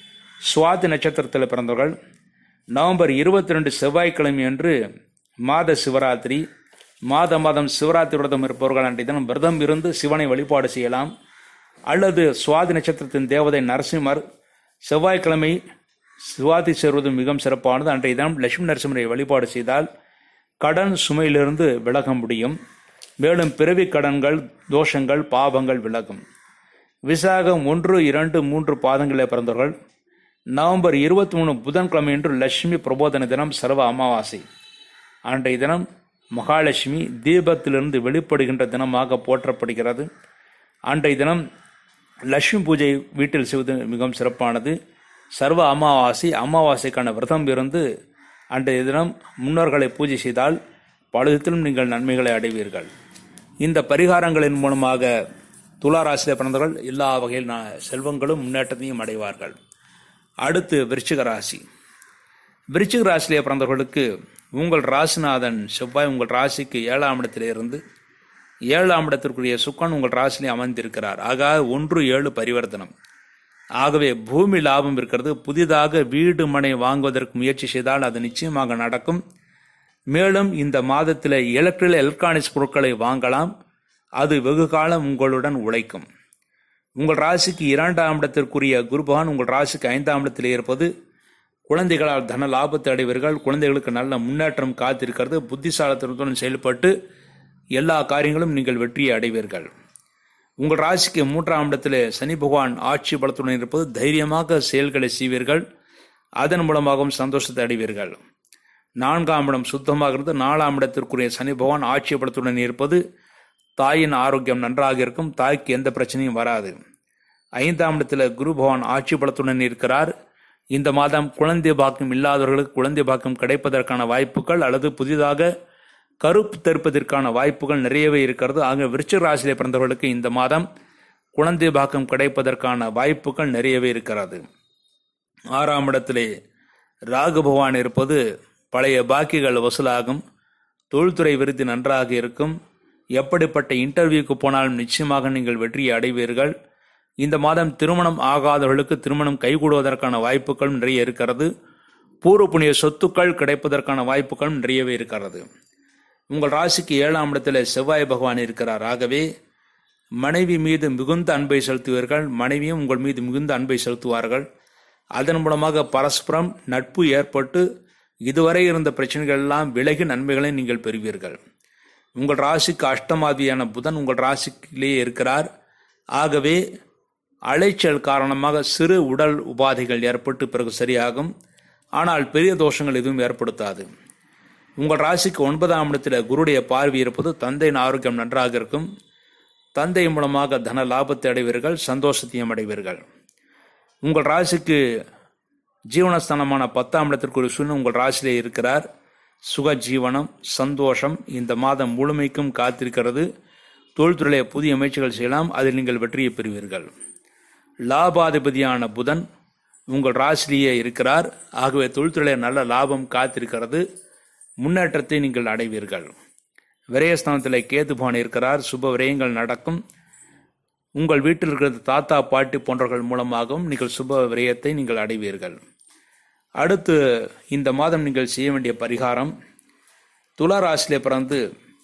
சுவாதி நட்சத்திரத்தில் பிறந்தவர்கள் நவம்பர் இருபத்தி ரெண்டு செவ்வாய்க்கிழமை அன்று மாத சிவராத்திரி மாத மாதம் சிவராத்திரி விரதம் இருப்பவர்கள் அன்றைய தினம் விரதம் இருந்து சிவனை வழிபாடு செய்யலாம் அல்லது சுவாதி நட்சத்திரத்தின் தேவதை நரசிம்மர் செவ்வாய்க்கிழமை சுவாதி சேர்வது மிகவும் சிறப்பானது அன்றைய தினம் லட்சுமி நரசிம்மரை வழிபாடு செய்தால் கடன் சுமையிலிருந்து விலக முடியும் மேலும் பிறவி கடன்கள் தோஷங்கள் பாவங்கள் விலகும் விசாகம் ஒன்று இரண்டு மூன்று பாதங்களில் பிறந்தவர்கள் நவம்பர் இருபத்தி மூணு புதன்கிழமையன்று லட்சுமி பிரபோதன தினம் சர்வ அமாவாசை அன்றைய தினம் மகாலட்சுமி தீபத்திலிருந்து வெளிப்படுகின்ற தினமாக போற்றப்படுகிறது அன்றைய தினம் லட்சுமி பூஜை வீட்டில் செய்வது மிகவும் சிறப்பானது சர்வ அமாவாசை அமாவாசைக்கான விரதம் இருந்து அன்றைய தினம் முன்னோர்களை பூஜை செய்தால் பலவிதத்திலும் நீங்கள் நன்மைகளை அடைவீர்கள் இந்த பரிகாரங்களின் மூலமாக துளாராசியில் பிறந்தவர்கள் எல்லா வகையில் செல்வங்களும் முன்னேற்றத்தையும் அடைவார்கள் அடுத்து விருச்சிக ராசி விருச்சிக ராசியிலே பிறந்தவர்களுக்கு உங்கள் ராசிநாதன் செவ்வாய் உங்கள் ராசிக்கு ஏழாம் இடத்திலிருந்து ஏழாம் இடத்திற்குரிய சுக்கன் உங்கள் ராசிலே அமர்ந்திருக்கிறார் ஆக ஒன்று ஏழு பரிவர்த்தனம் ஆகவே பூமி லாபம் இருக்கிறது புதிதாக வீடு மனை வாங்குவதற்கு முயற்சி செய்தால் அது நிச்சயமாக நடக்கும் மேலும் இந்த மாதத்தில் எலக்ட்ரிக் எலக்ட்ரானிக்ஸ் பொருட்களை வாங்கலாம் அது வெகு காலம் உங்களுடன் உழைக்கும் உங்கள் ராசிக்கு இரண்டாம் இடத்திற்குரிய குருபகான் உங்கள் ராசிக்கு ஐந்தாம் இடத்தில் இருப்பது குழந்தைகளால் தன லாபத்தை அடைவீர்கள் குழந்தைகளுக்கு நல்ல முன்னேற்றம் காத்திருக்கிறது புத்திசாலத்துடன் செயல்பட்டு எல்லா காரியங்களும் நீங்கள் வெற்றியை அடைவீர்கள் உங்கள் ராசிக்கு மூன்றாம் இடத்தில் சனி பகவான் ஆட்சி பலத்துடன் இருப்பது தைரியமாக செயல்களை செய்வீர்கள் அதன் மூலமாகவும் சந்தோஷத்தை அடைவீர்கள் நான்காம் இடம் சுத்தமாக இருந்து நாலாம் இடத்திற்குரிய சனி பகவான் ஆட்சி பலத்துடன் இருப்பது தாயின் ஆரோக்கியம் நன்றாக இருக்கும் தாய்க்கு எந்த பிரச்சனையும் வராது ஐந்தாம் இடத்துல குரு பகவான் ஆட்சி பலத்துடன் இருக்கிறார் இந்த மாதம் குழந்தை பாக்கியம் இல்லாதவர்களுக்கு குழந்தை பாக்கியம் கிடைப்பதற்கான வாய்ப்புகள் அல்லது புதிதாக கருப்பு தருப்பதற்கான வாய்ப்புகள் நிறையவே இருக்கிறது ஆக விருச்சிக ராசியிலே பிறந்தவர்களுக்கு இந்த மாதம் குழந்தை பாக்கம் கிடைப்பதற்கான வாய்ப்புகள் நிறையவே இருக்கிறது ஆறாம் இடத்திலே ராகு பகவான் இருப்பது பழைய பாக்கிகள் வசூலாகும் தொழில்துறை விருத்தி நன்றாக இருக்கும் எப்படிப்பட்ட இன்டர்வியூக்கு போனாலும் நிச்சயமாக நீங்கள் வெற்றியை அடைவீர்கள் இந்த மாதம் திருமணம் ஆகாதவர்களுக்கு திருமணம் கைகூடுவதற்கான வாய்ப்புகளும் நிறைய இருக்கிறது பூர்வ புண்ணிய சொத்துக்கள் கிடைப்பதற்கான வாய்ப்புகளும் நிறையவே இருக்கிறது உங்கள் ராசிக்கு ஏழாம் இடத்துல செவ்வாய் பகவான் இருக்கிறார் ஆகவே மனைவி மீது மிகுந்த அன்பை செலுத்துவீர்கள் மனைவியும் உங்கள் மீது மிகுந்த அன்பை செலுத்துவார்கள் அதன் மூலமாக பரஸ்பரம் நட்பு ஏற்பட்டு இதுவரை இருந்த பிரச்சனைகள் எல்லாம் விலகி நன்மைகளை நீங்கள் பெறுவீர்கள் உங்கள் ராசிக்கு அஷ்டமாதியான புதன் உங்கள் ராசிக்கிலேயே இருக்கிறார் ஆகவே அலைச்சல் காரணமாக சிறு உடல் உபாதைகள் ஏற்பட்டு பிறகு சரியாகும் ஆனால் பெரிய தோஷங்கள் எதுவும் ஏற்படுத்தாது உங்கள் ராசிக்கு ஒன்பதாம் இடத்தில் குருடைய பார்வை இருப்பது தந்தையின் ஆரோக்கியம் நன்றாக இருக்கும் தந்தை மூலமாக தன லாபத்தை அடைவீர்கள் சந்தோஷத்தையும் அடைவீர்கள் உங்கள் ராசிக்கு ஜீவனஸ்தானமான பத்தாம் இடத்திற்கு சூழ்நிலை உங்கள் ராசியிலே இருக்கிறார் சுக ஜீவனம் சந்தோஷம் இந்த மாதம் முழுமைக்கும் காத்திருக்கிறது தொழில்துறையிலே புதிய முயற்சிகள் செய்யலாம் அதில் நீங்கள் வெற்றியை பெறுவீர்கள் லாபாதிபதியான புதன் உங்கள் ராசிலேயே இருக்கிறார் ஆகவே தொழில்துறையிலே நல்ல லாபம் காத்திருக்கிறது முன்னேற்றத்தை நீங்கள் அடைவீர்கள் விரயஸ்தானத்தில் கேதுபான் இருக்கிறார் சுப விரயங்கள் நடக்கும் உங்கள் வீட்டில் இருக்கிற தாத்தா பாட்டி போன்றவர்கள் மூலமாகவும் நீங்கள் சுப விரயத்தை நீங்கள் அடைவீர்கள் அடுத்து இந்த மாதம் நீங்கள் செய்ய வேண்டிய பரிகாரம் துலா ராசியிலே பிறந்து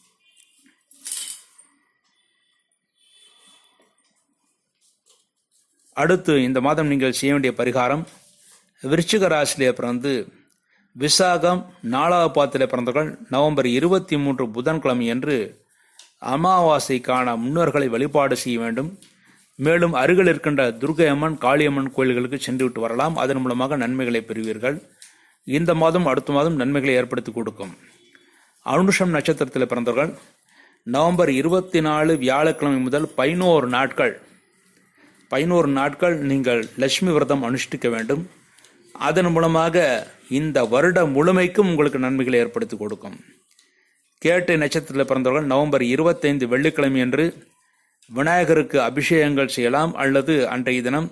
அடுத்து இந்த மாதம் நீங்கள் செய்ய வேண்டிய பரிகாரம் விருச்சிக ராசியிலே பிறந்து விசாகம் நாலாவது பாத்திலே பிறந்தவர்கள் நவம்பர் இருபத்தி மூன்று புதன்கிழமை என்று அமாவாசைக்கான முன்னோர்களை வழிபாடு செய்ய வேண்டும் மேலும் அருகில் இருக்கின்ற துர்கை அம்மன் காளியம்மன் கோயில்களுக்கு சென்று விட்டு வரலாம் அதன் மூலமாக நன்மைகளை பெறுவீர்கள் இந்த மாதம் அடுத்த மாதம் நன்மைகளை ஏற்படுத்தி கொடுக்கும் அனுஷம் நட்சத்திரத்தில் பிறந்தவர்கள் நவம்பர் இருபத்தி நாலு வியாழக்கிழமை முதல் பதினோரு நாட்கள் பதினோரு நாட்கள் நீங்கள் லட்சுமி விரதம் அனுஷ்டிக்க வேண்டும் அதன் மூலமாக இந்த வருடம் முழுமைக்கும் உங்களுக்கு நன்மைகளை ஏற்படுத்தி கொடுக்கும் கேட்டை நட்சத்திரத்தில் பிறந்தவர்கள் நவம்பர் இருபத்தைந்து வெள்ளிக்கிழமை என்று விநாயகருக்கு அபிஷேகங்கள் செய்யலாம் அல்லது அன்றைய தினம்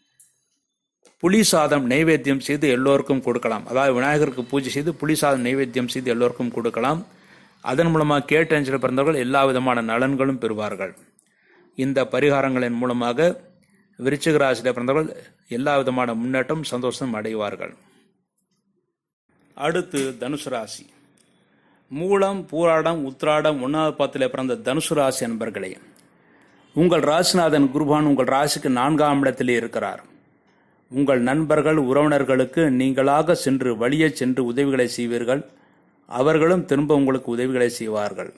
புளி சாதம் நைவேத்தியம் செய்து எல்லோருக்கும் கொடுக்கலாம் அதாவது விநாயகருக்கு பூஜை செய்து புளி சாதம் நைவேத்தியம் செய்து எல்லோருக்கும் கொடுக்கலாம் அதன் மூலமாக கேட்ட நட்சத்திரத்தில் பிறந்தவர்கள் எல்லா விதமான நலன்களும் பெறுவார்கள் இந்த பரிகாரங்களின் மூலமாக விருச்சிக ராசியில் பிறந்தவர்கள் எல்லா விதமான முன்னேற்றம் சந்தோஷம் அடைவார்கள் அடுத்து தனுசு ராசி மூலம் பூராடம் உத்ராடம் ஒன்றாவது பாத்தில் பிறந்த தனுசு ராசி அன்பர்களே உங்கள் ராசிநாதன் குருபான் உங்கள் ராசிக்கு நான்காம் இடத்திலே இருக்கிறார் உங்கள் நண்பர்கள் உறவினர்களுக்கு நீங்களாக சென்று வழியே சென்று உதவிகளை செய்வீர்கள் அவர்களும் திரும்ப உங்களுக்கு உதவிகளை செய்வார்கள்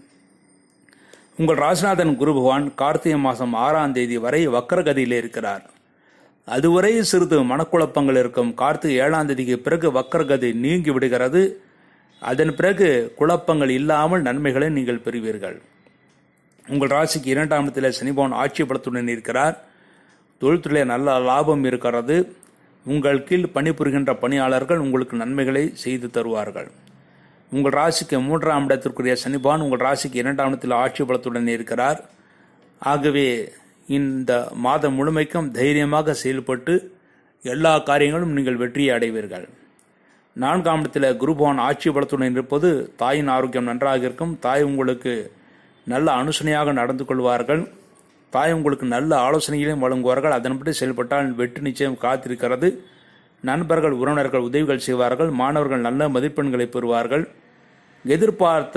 உங்கள் ராசிநாதன் குரு பகவான் கார்த்திகை மாதம் ஆறாம் தேதி வரை வக்கரகதியிலே இருக்கிறார் அதுவரை சிறிது மனக்குழப்பங்கள் இருக்கும் கார்த்திகை ஏழாம் தேதிக்கு பிறகு வக்கரகதி நீங்கி விடுகிறது அதன் பிறகு குழப்பங்கள் இல்லாமல் நன்மைகளை நீங்கள் பெறுவீர்கள் உங்கள் ராசிக்கு இரண்டாம் இடத்தில் சனிபவன் ஆட்சி பலத்துடன் இருக்கிறார் தொழில்துறையிலே நல்ல லாபம் இருக்கிறது உங்கள் கீழ் பணிபுரிகின்ற பணியாளர்கள் உங்களுக்கு நன்மைகளை செய்து தருவார்கள் உங்கள் ராசிக்கு மூன்றாம் இடத்திற்குரிய சனிபான் உங்கள் ராசிக்கு இரண்டாம் இடத்தில் ஆட்சி பலத்துடன் இருக்கிறார் ஆகவே இந்த மாதம் முழுமைக்கும் தைரியமாக செயல்பட்டு எல்லா காரியங்களும் நீங்கள் வெற்றியை அடைவீர்கள் நான்காம் இடத்தில் குருபவான் ஆட்சி பலத்துடன் இருப்பது தாயின் ஆரோக்கியம் நன்றாக இருக்கும் தாய் உங்களுக்கு நல்ல அனுசனையாக நடந்து கொள்வார்கள் தாய் உங்களுக்கு நல்ல ஆலோசனைகளையும் வழங்குவார்கள் அதன்படி செயல்பட்டால் வெற்றி நிச்சயம் காத்திருக்கிறது நண்பர்கள் உறவினர்கள் உதவிகள் செய்வார்கள் மாணவர்கள் நல்ல மதிப்பெண்களை பெறுவார்கள் எதிர்பார்த்த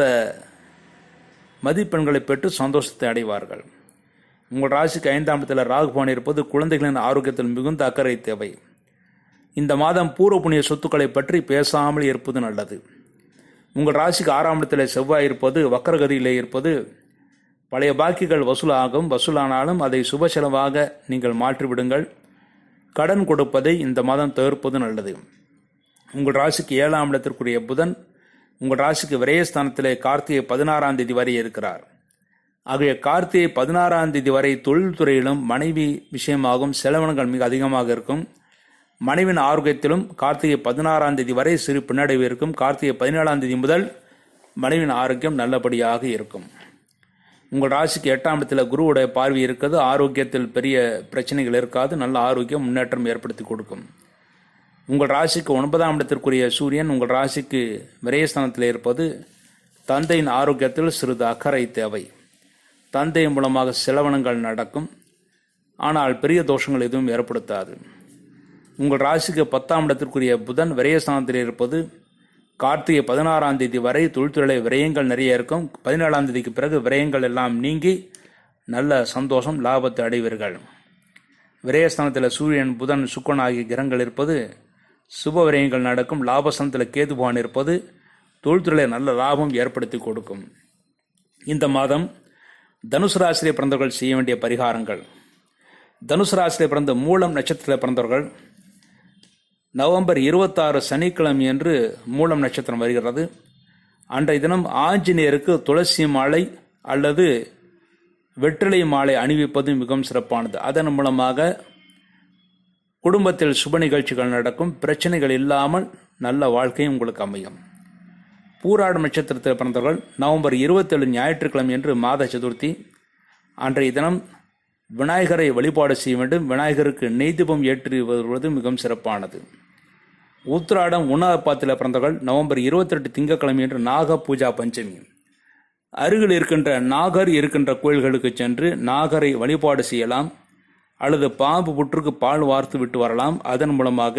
மதிப்பெண்களை பெற்று சந்தோஷத்தை அடைவார்கள் உங்கள் ராசிக்கு ஐந்தாம் இடத்தில் ராகுபான் இருப்பது குழந்தைகளின் ஆரோக்கியத்தில் மிகுந்த அக்கறை தேவை இந்த மாதம் பூர்வ புண்ணிய சொத்துக்களை பற்றி பேசாமல் இருப்பது நல்லது உங்கள் ராசிக்கு ஆறாம் இடத்தில் செவ்வாய் இருப்பது வக்கரகதியிலே இருப்பது பழைய பாக்கிகள் வசூலாகும் வசூலானாலும் அதை சுப செலவாக நீங்கள் மாற்றிவிடுங்கள் கடன் கொடுப்பதை இந்த மாதம் தவிர்ப்பது நல்லது உங்கள் ராசிக்கு ஏழாம் இடத்திற்குரிய புதன் உங்கள் ராசிக்கு விரயஸ்தானத்திலே கார்த்திகை பதினாறாம் தேதி வரை இருக்கிறார் ஆகிய கார்த்திகை பதினாறாம் தேதி வரை தொழில்துறையிலும் மனைவி விஷயமாகும் செலவினங்கள் மிக அதிகமாக இருக்கும் மனைவின் ஆரோக்கியத்திலும் கார்த்திகை பதினாறாம் தேதி வரை சிறு பின்னடைவு இருக்கும் கார்த்திகை பதினேழாம் தேதி முதல் மனைவின் ஆரோக்கியம் நல்லபடியாக இருக்கும் உங்கள் ராசிக்கு எட்டாம் இடத்துல குருவுடைய பார்வை இருக்கிறது ஆரோக்கியத்தில் பெரிய பிரச்சனைகள் இருக்காது நல்ல ஆரோக்கியம் முன்னேற்றம் ஏற்படுத்தி கொடுக்கும் உங்கள் ராசிக்கு ஒன்பதாம் இடத்திற்குரிய சூரியன் உங்கள் ராசிக்கு விரயஸ்தானத்தில் இருப்பது தந்தையின் ஆரோக்கியத்தில் சிறிது அக்கறை தேவை தந்தை மூலமாக செலவனங்கள் நடக்கும் ஆனால் பெரிய தோஷங்கள் எதுவும் ஏற்படுத்தாது உங்கள் ராசிக்கு பத்தாம் இடத்திற்குரிய புதன் விரயஸ்தானத்தில் இருப்பது கார்த்திகை பதினாறாம் தேதி வரை தொழில்துறை விரயங்கள் நிறைய இருக்கும் பதினேழாம் தேதிக்கு பிறகு விரயங்கள் எல்லாம் நீங்கி நல்ல சந்தோஷம் லாபத்தை அடைவீர்கள் விரயஸ்தானத்தில் சூரியன் புதன் சுக்கன் ஆகிய கிரகங்கள் இருப்பது சுப விரயங்கள் நடக்கும் லாபஸ்தானத்தில் கேதுபான் இருப்பது தொழில்துறையில் நல்ல லாபம் ஏற்படுத்தி கொடுக்கும் இந்த மாதம் தனுசு ராசியை பிறந்தவர்கள் செய்ய வேண்டிய பரிகாரங்கள் தனுசு ராசியிலே பிறந்த மூலம் நட்சத்திரத்தில் பிறந்தவர்கள் நவம்பர் இருபத்தாறு சனிக்கிழமை என்று மூலம் நட்சத்திரம் வருகிறது அன்றைய தினம் ஆஞ்சநேயருக்கு துளசி மாலை அல்லது வெற்றிலை மாலை அணிவிப்பது மிகவும் சிறப்பானது அதன் மூலமாக குடும்பத்தில் சுப நிகழ்ச்சிகள் நடக்கும் பிரச்சனைகள் இல்லாமல் நல்ல வாழ்க்கை உங்களுக்கு அமையும் பூராடம் நட்சத்திரத்தில் பிறந்தவர்கள் நவம்பர் இருபத்தேழு ஞாயிற்றுக்கிழமை என்று மாத சதுர்த்தி அன்றைய தினம் விநாயகரை வழிபாடு செய்ய வேண்டும் விநாயகருக்கு நெய்தீபம் ஏற்றி வருவது மிகவும் சிறப்பானது உத்திராடம் உண்ணாபாத்தில் பிறந்தவர்கள் நவம்பர் இருபத்தெட்டு திங்கட்கிழமை என்று நாக பூஜா பஞ்சமி அருகில் இருக்கின்ற நாகர் இருக்கின்ற கோயில்களுக்கு சென்று நாகரை வழிபாடு செய்யலாம் அல்லது பாம்பு புற்றுக்கு பால் வார்த்து விட்டு வரலாம் அதன் மூலமாக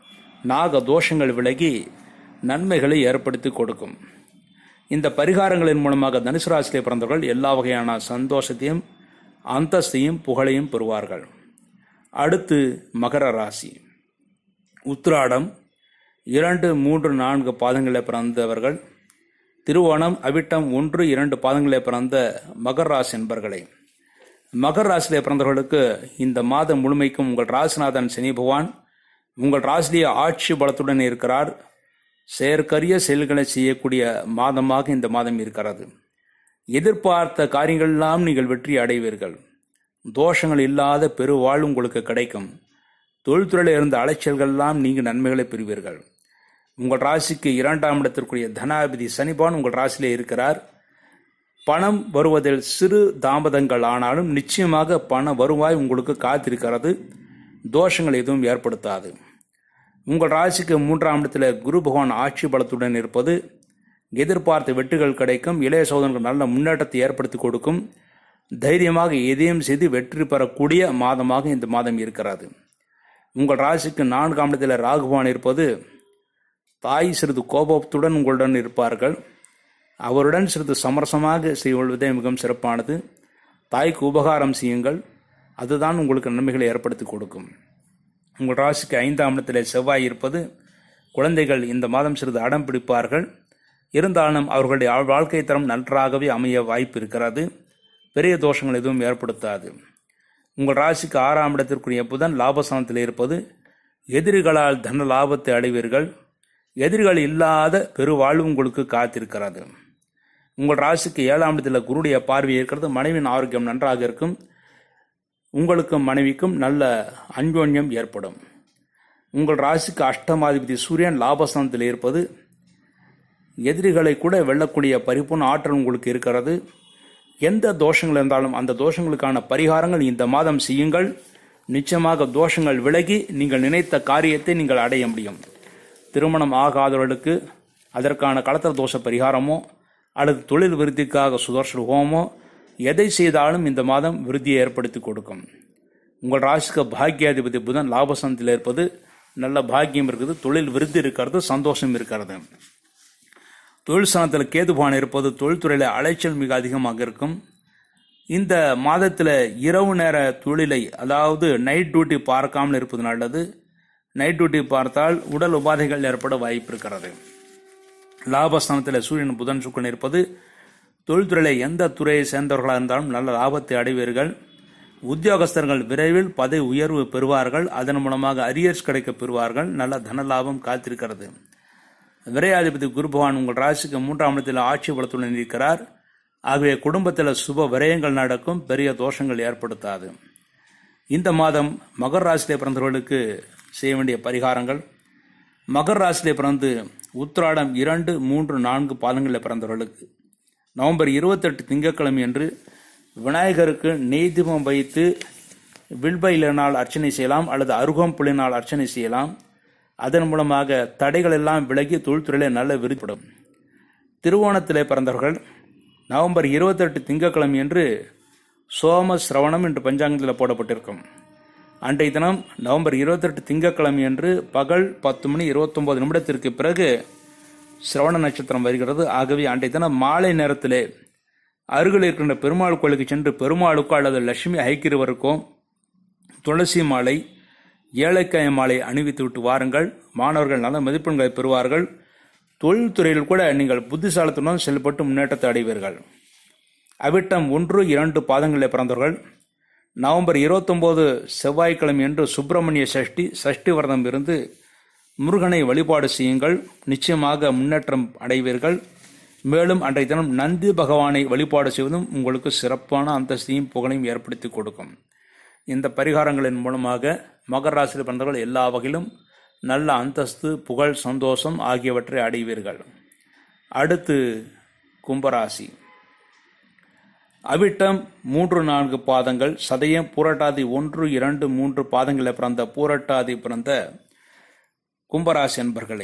நாக தோஷங்கள் விலகி நன்மைகளை ஏற்படுத்தி கொடுக்கும் இந்த பரிகாரங்களின் மூலமாக தனுசு ராசியிலே பிறந்தவர்கள் எல்லா வகையான சந்தோஷத்தையும் அந்தஸ்தையும் புகழையும் பெறுவார்கள் அடுத்து மகர ராசி உத்திராடம் இரண்டு மூன்று நான்கு பாதங்களில் பிறந்தவர்கள் திருவோணம் அவிட்டம் ஒன்று இரண்டு பாதங்களில் பிறந்த மகர் ராசி என்பர்களே மகர் ராசியிலே பிறந்தவர்களுக்கு இந்த மாதம் முழுமைக்கும் உங்கள் ராசிநாதன் சனி பகவான் உங்கள் ராசிலேயே ஆட்சி பலத்துடன் இருக்கிறார் செயற்கரிய செயல்களை செய்யக்கூடிய மாதமாக இந்த மாதம் இருக்கிறது எதிர்பார்த்த காரியங்களெல்லாம் நீங்கள் வெற்றி அடைவீர்கள் தோஷங்கள் இல்லாத பெருவாழ் உங்களுக்கு கிடைக்கும் தொழில்துறையில் இருந்த அலைச்சல்கள்லாம் நீங்கள் நன்மைகளை பெறுவீர்கள் உங்கள் ராசிக்கு இரண்டாம் இடத்திற்குரிய தனாதிபதி சனிபான் உங்கள் ராசியிலே இருக்கிறார் பணம் வருவதில் சிறு தாமதங்கள் ஆனாலும் நிச்சயமாக பண வருவாய் உங்களுக்கு காத்திருக்கிறது தோஷங்கள் எதுவும் ஏற்படுத்தாது உங்கள் ராசிக்கு மூன்றாம் இடத்தில் குரு பகவான் ஆட்சி பலத்துடன் இருப்பது எதிர்பார்த்த வெற்றிகள் கிடைக்கும் இளைய சோதனைகள் நல்ல முன்னேற்றத்தை ஏற்படுத்தி கொடுக்கும் தைரியமாக எதையும் செய்து வெற்றி பெறக்கூடிய மாதமாக இந்த மாதம் இருக்கிறது உங்கள் ராசிக்கு நான்காம் இடத்தில் ராகுவான் இருப்பது தாய் சிறிது கோபத்துடன் உங்களுடன் இருப்பார்கள் அவருடன் சிறிது சமரசமாக செய்வதே மிகவும் சிறப்பானது தாய்க்கு உபகாரம் செய்யுங்கள் அதுதான் உங்களுக்கு நன்மைகளை ஏற்படுத்தி கொடுக்கும் உங்கள் ராசிக்கு ஐந்தாம் இடத்தில் செவ்வாய் இருப்பது குழந்தைகள் இந்த மாதம் சிறிது அடம் பிடிப்பார்கள் இருந்தாலும் அவர்களுடைய வாழ்க்கை தரம் நன்றாகவே அமைய வாய்ப்பு இருக்கிறது பெரிய தோஷங்கள் எதுவும் ஏற்படுத்தாது உங்கள் ராசிக்கு ஆறாம் இடத்திற்குரிய புதன் லாபஸ்தானத்தில் இருப்பது எதிரிகளால் தன லாபத்தை அடைவீர்கள் எதிரிகள் இல்லாத பெருவாழ்வு உங்களுக்கு காத்திருக்கிறது உங்கள் ராசிக்கு ஏழாம் இடத்தில் குருடைய பார்வை இருக்கிறது மனைவியின் ஆரோக்கியம் நன்றாக இருக்கும் உங்களுக்கும் மனைவிக்கும் நல்ல அன்யோன்யம் ஏற்படும் உங்கள் ராசிக்கு அஷ்டமாதிபதி சூரியன் லாபஸ்தானத்தில் இருப்பது எதிரிகளை கூட வெல்லக்கூடிய பரிபூர்ண ஆற்றல் உங்களுக்கு இருக்கிறது எந்த தோஷங்கள் இருந்தாலும் அந்த தோஷங்களுக்கான பரிகாரங்கள் இந்த மாதம் செய்யுங்கள் நிச்சயமாக தோஷங்கள் விலகி நீங்கள் நினைத்த காரியத்தை நீங்கள் அடைய முடியும் திருமணம் ஆகாதவர்களுக்கு அதற்கான களத்திர தோஷ பரிகாரமோ அல்லது தொழில் விருத்திக்காக சுதர்ஷன ஹோமோ எதை செய்தாலும் இந்த மாதம் விருத்தியை ஏற்படுத்தி கொடுக்கும் உங்கள் ராசிக்கு பாக்கியாதிபதி புதன் லாபசனத்தில் இருப்பது நல்ல பாக்கியம் இருக்குது தொழில் விருத்தி இருக்கிறது சந்தோஷம் இருக்கிறது தொழில் ஸ்தானத்தில் கேதுபான் இருப்பது தொழில்துறையில் அலைச்சல் மிக அதிகமாக இருக்கும் இந்த மாதத்தில் இரவு நேர தொழிலை அதாவது நைட் டியூட்டி பார்க்காமல் இருப்பது நல்லது நைட் டியூட்டி பார்த்தால் உடல் உபாதைகள் ஏற்பட வாய்ப்பு இருக்கிறது லாபஸ்தானத்தில் சூரியன் புதன் சுக்கன் இருப்பது தொழில்துறையில் எந்த துறையை சேர்ந்தவர்களாக இருந்தாலும் நல்ல லாபத்தை அடைவீர்கள் உத்தியோகஸ்தர்கள் விரைவில் பதவி உயர்வு பெறுவார்கள் அதன் மூலமாக அரியர்ஸ் கிடைக்க பெறுவார்கள் நல்ல தன லாபம் காத்திருக்கிறது விரையாதிபதி குரு பகவான் உங்கள் ராசிக்கு மூன்றாம் இடத்தில் ஆட்சி பலத்துடன் இருக்கிறார் ஆகவே குடும்பத்தில் சுப விரயங்கள் நடக்கும் பெரிய தோஷங்கள் ஏற்படுத்தாது இந்த மாதம் மகர் ராசியிலே பிறந்தவர்களுக்கு செய்ய வேண்டிய பரிகாரங்கள் மகர் ராசியிலே பிறந்து உத்திராடம் இரண்டு மூன்று நான்கு பாதங்களில் பிறந்தவர்களுக்கு நவம்பர் இருபத்தெட்டு திங்கட்கிழமை என்று விநாயகருக்கு நெய் தீபம் வைத்து வில்பையினால் அர்ச்சனை செய்யலாம் அல்லது அருகம் புலினால் அர்ச்சனை செய்யலாம் அதன் மூலமாக தடைகள் எல்லாம் விலகி தொழில்துறையிலே நல்ல விருப்படும் திருவோணத்திலே பிறந்தவர்கள் நவம்பர் இருபத்தெட்டு திங்கட்கிழமை என்று சோம சிரவணம் என்று பஞ்சாங்கத்தில் போடப்பட்டிருக்கும் அன்றைய தினம் நவம்பர் இருபத்தெட்டு திங்கட்கிழமை என்று பகல் பத்து மணி இருபத்தொன்பது நிமிடத்திற்கு பிறகு சிரவண நட்சத்திரம் வருகிறது ஆகவே அன்றைய தினம் மாலை நேரத்திலே அருகில் இருக்கின்ற பெருமாள் கோயிலுக்கு சென்று பெருமாளுக்கோ அல்லது லட்சுமி ஐக்கியவருக்கோ துளசி மாலை ஏழைக்காய மாலை அணிவித்து விட்டு வாருங்கள் மாணவர்கள் நல்ல மதிப்பெண்களை பெறுவார்கள் தொழில்துறையில் கூட நீங்கள் புத்திசாலத்துடன் செயல்பட்டு முன்னேற்றத்தை அடைவீர்கள் அவிட்டம் ஒன்று இரண்டு பாதங்களில் பிறந்தவர்கள் நவம்பர் இருபத்தொம்போது செவ்வாய்க்கிழமை என்று சுப்பிரமணிய சஷ்டி சஷ்டி விரதம் இருந்து முருகனை வழிபாடு செய்யுங்கள் நிச்சயமாக முன்னேற்றம் அடைவீர்கள் மேலும் அன்றைய தினம் நந்தி பகவானை வழிபாடு செய்வதும் உங்களுக்கு சிறப்பான அந்தஸ்தையும் புகழையும் ஏற்படுத்தி கொடுக்கும் இந்த பரிகாரங்களின் மூலமாக மகர ராசியில் பிறந்தவர்கள் எல்லா வகையிலும் நல்ல அந்தஸ்து புகழ் சந்தோஷம் ஆகியவற்றை அடைவீர்கள் அடுத்து கும்பராசி அவிட்டம் மூன்று நான்கு பாதங்கள் சதயம் பூரட்டாதி ஒன்று இரண்டு மூன்று பாதங்களில் பிறந்த பூரட்டாதி பிறந்த கும்பராசி என்பர்களே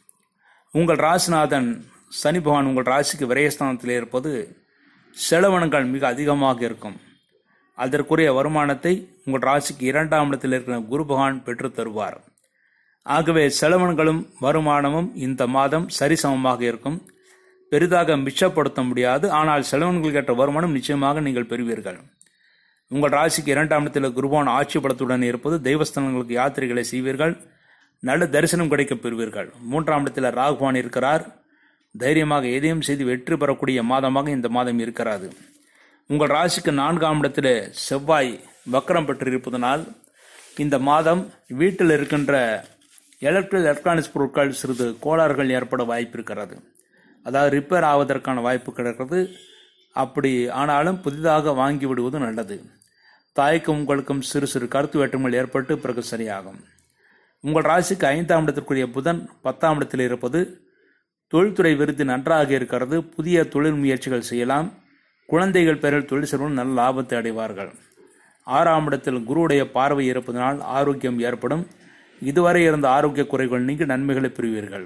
உங்கள் ராசிநாதன் சனி பகவான் உங்கள் ராசிக்கு விரயஸ்தானத்தில் இருப்பது செலவனங்கள் மிக அதிகமாக இருக்கும் அதற்குரிய வருமானத்தை உங்கள் ராசிக்கு இரண்டாம் இடத்தில் இருக்கிற குரு பகவான் பெற்று தருவார் ஆகவே செலவன்களும் வருமானமும் இந்த மாதம் சரிசமமாக இருக்கும் பெரிதாக மிச்சப்படுத்த முடியாது ஆனால் செலவன்களுக்கு ஏற்ற வருமானம் நிச்சயமாக நீங்கள் பெறுவீர்கள் உங்கள் ராசிக்கு இரண்டாம் இடத்தில் குருபான் ஆட்சி பலத்துடன் இருப்பது தெய்வஸ்தலங்களுக்கு யாத்திரைகளை செய்வீர்கள் நல்ல தரிசனம் கிடைக்கப் பெறுவீர்கள் மூன்றாம் இடத்தில் ராகுவான் இருக்கிறார் தைரியமாக எதையும் செய்து வெற்றி பெறக்கூடிய மாதமாக இந்த மாதம் இருக்கிறது உங்கள் ராசிக்கு நான்காம் இடத்தில் செவ்வாய் வக்கரம் பெற்றிருப்பதனால் இந்த மாதம் வீட்டில் இருக்கின்ற எலக்ட்ரிக் எலக்ட்ரானிக்ஸ் பொருட்கள் சிறிது கோளாறுகள் ஏற்பட வாய்ப்பு இருக்கிறது அதாவது ரிப்பேர் ஆவதற்கான வாய்ப்பு கிடைக்கிறது அப்படி ஆனாலும் புதிதாக வாங்கி விடுவது நல்லது தாய்க்கும் உங்களுக்கும் சிறு சிறு கருத்து வேற்றுமைகள் ஏற்பட்டு பிறகு சரியாகும் உங்கள் ராசிக்கு ஐந்தாம் இடத்திற்குரிய புதன் பத்தாம் இடத்தில் இருப்பது தொழில்துறை விருது நன்றாக இருக்கிறது புதிய தொழில் முயற்சிகள் செய்யலாம் குழந்தைகள் பெயரில் தொழில் செய்வதும் நல்ல லாபத்தை அடைவார்கள் ஆறாம் இடத்தில் குருவுடைய பார்வை இருப்பதனால் ஆரோக்கியம் ஏற்படும் இதுவரை இருந்த ஆரோக்கிய குறைகள் நீங்கி நன்மைகளை பெறுவீர்கள்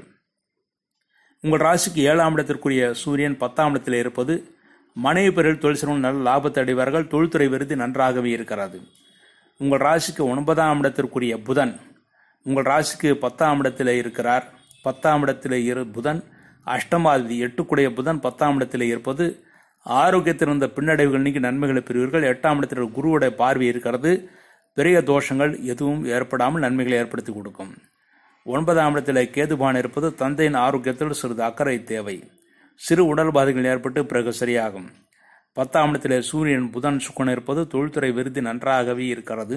உங்கள் ராசிக்கு ஏழாம் இடத்திற்குரிய சூரியன் பத்தாம் இடத்தில் இருப்பது மனைவி பெயரில் தொழில் செய்வதும் நல்ல லாபத்தை அடைவார்கள் தொழில்துறை விருது நன்றாகவே இருக்கிறது உங்கள் ராசிக்கு ஒன்பதாம் இடத்திற்குரிய புதன் உங்கள் ராசிக்கு பத்தாம் இடத்தில் இருக்கிறார் பத்தாம் இடத்தில் இரு புதன் அஷ்டமாதி எட்டுக்குடைய புதன் பத்தாம் இடத்தில் இருப்பது ஆரோக்கியத்தில் இருந்த பின்னடைவுகள் நீக்கி நன்மைகளை பெறுவீர்கள் எட்டாம் இடத்தில் குருவுடைய பார்வை இருக்கிறது பெரிய தோஷங்கள் எதுவும் ஏற்படாமல் நன்மைகளை ஏற்படுத்தி கொடுக்கும் ஒன்பதாம் இடத்தில் கேதுபான் இருப்பது தந்தையின் ஆரோக்கியத்தில் சிறிது அக்கறை தேவை சிறு உடல் பாதைகள் ஏற்பட்டு பிறகு சரியாகும் பத்தாம் இடத்தில் சூரியன் புதன் சுக்கன் இருப்பது தொழில்துறை விருது நன்றாகவே இருக்கிறது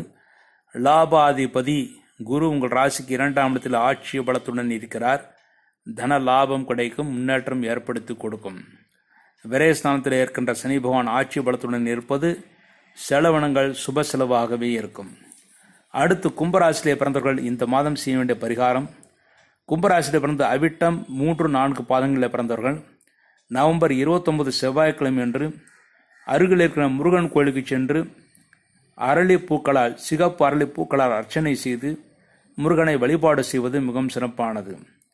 லாபாதிபதி குரு உங்கள் ராசிக்கு இரண்டாம் இடத்தில் ஆட்சி பலத்துடன் இருக்கிறார் தன லாபம் கிடைக்கும் முன்னேற்றம் ஏற்படுத்தி கொடுக்கும் விரயஸ்தானத்தில் இருக்கின்ற சனி பகவான் ஆட்சி பலத்துடன் இருப்பது செலவனங்கள் சுப செலவாகவே இருக்கும் அடுத்து கும்பராசிலே பிறந்தவர்கள் இந்த மாதம் செய்ய வேண்டிய பரிகாரம் கும்பராசியில் பிறந்த அவிட்டம் மூன்று நான்கு பாதங்களில் பிறந்தவர்கள் நவம்பர் இருபத்தொன்பது செவ்வாய்க்கிழமை அன்று அருகில் இருக்கிற முருகன் கோயிலுக்கு சென்று அரளி பூக்களால் சிகப்பு அரளி பூக்களால் அர்ச்சனை செய்து முருகனை வழிபாடு செய்வது மிகவும் சிறப்பானது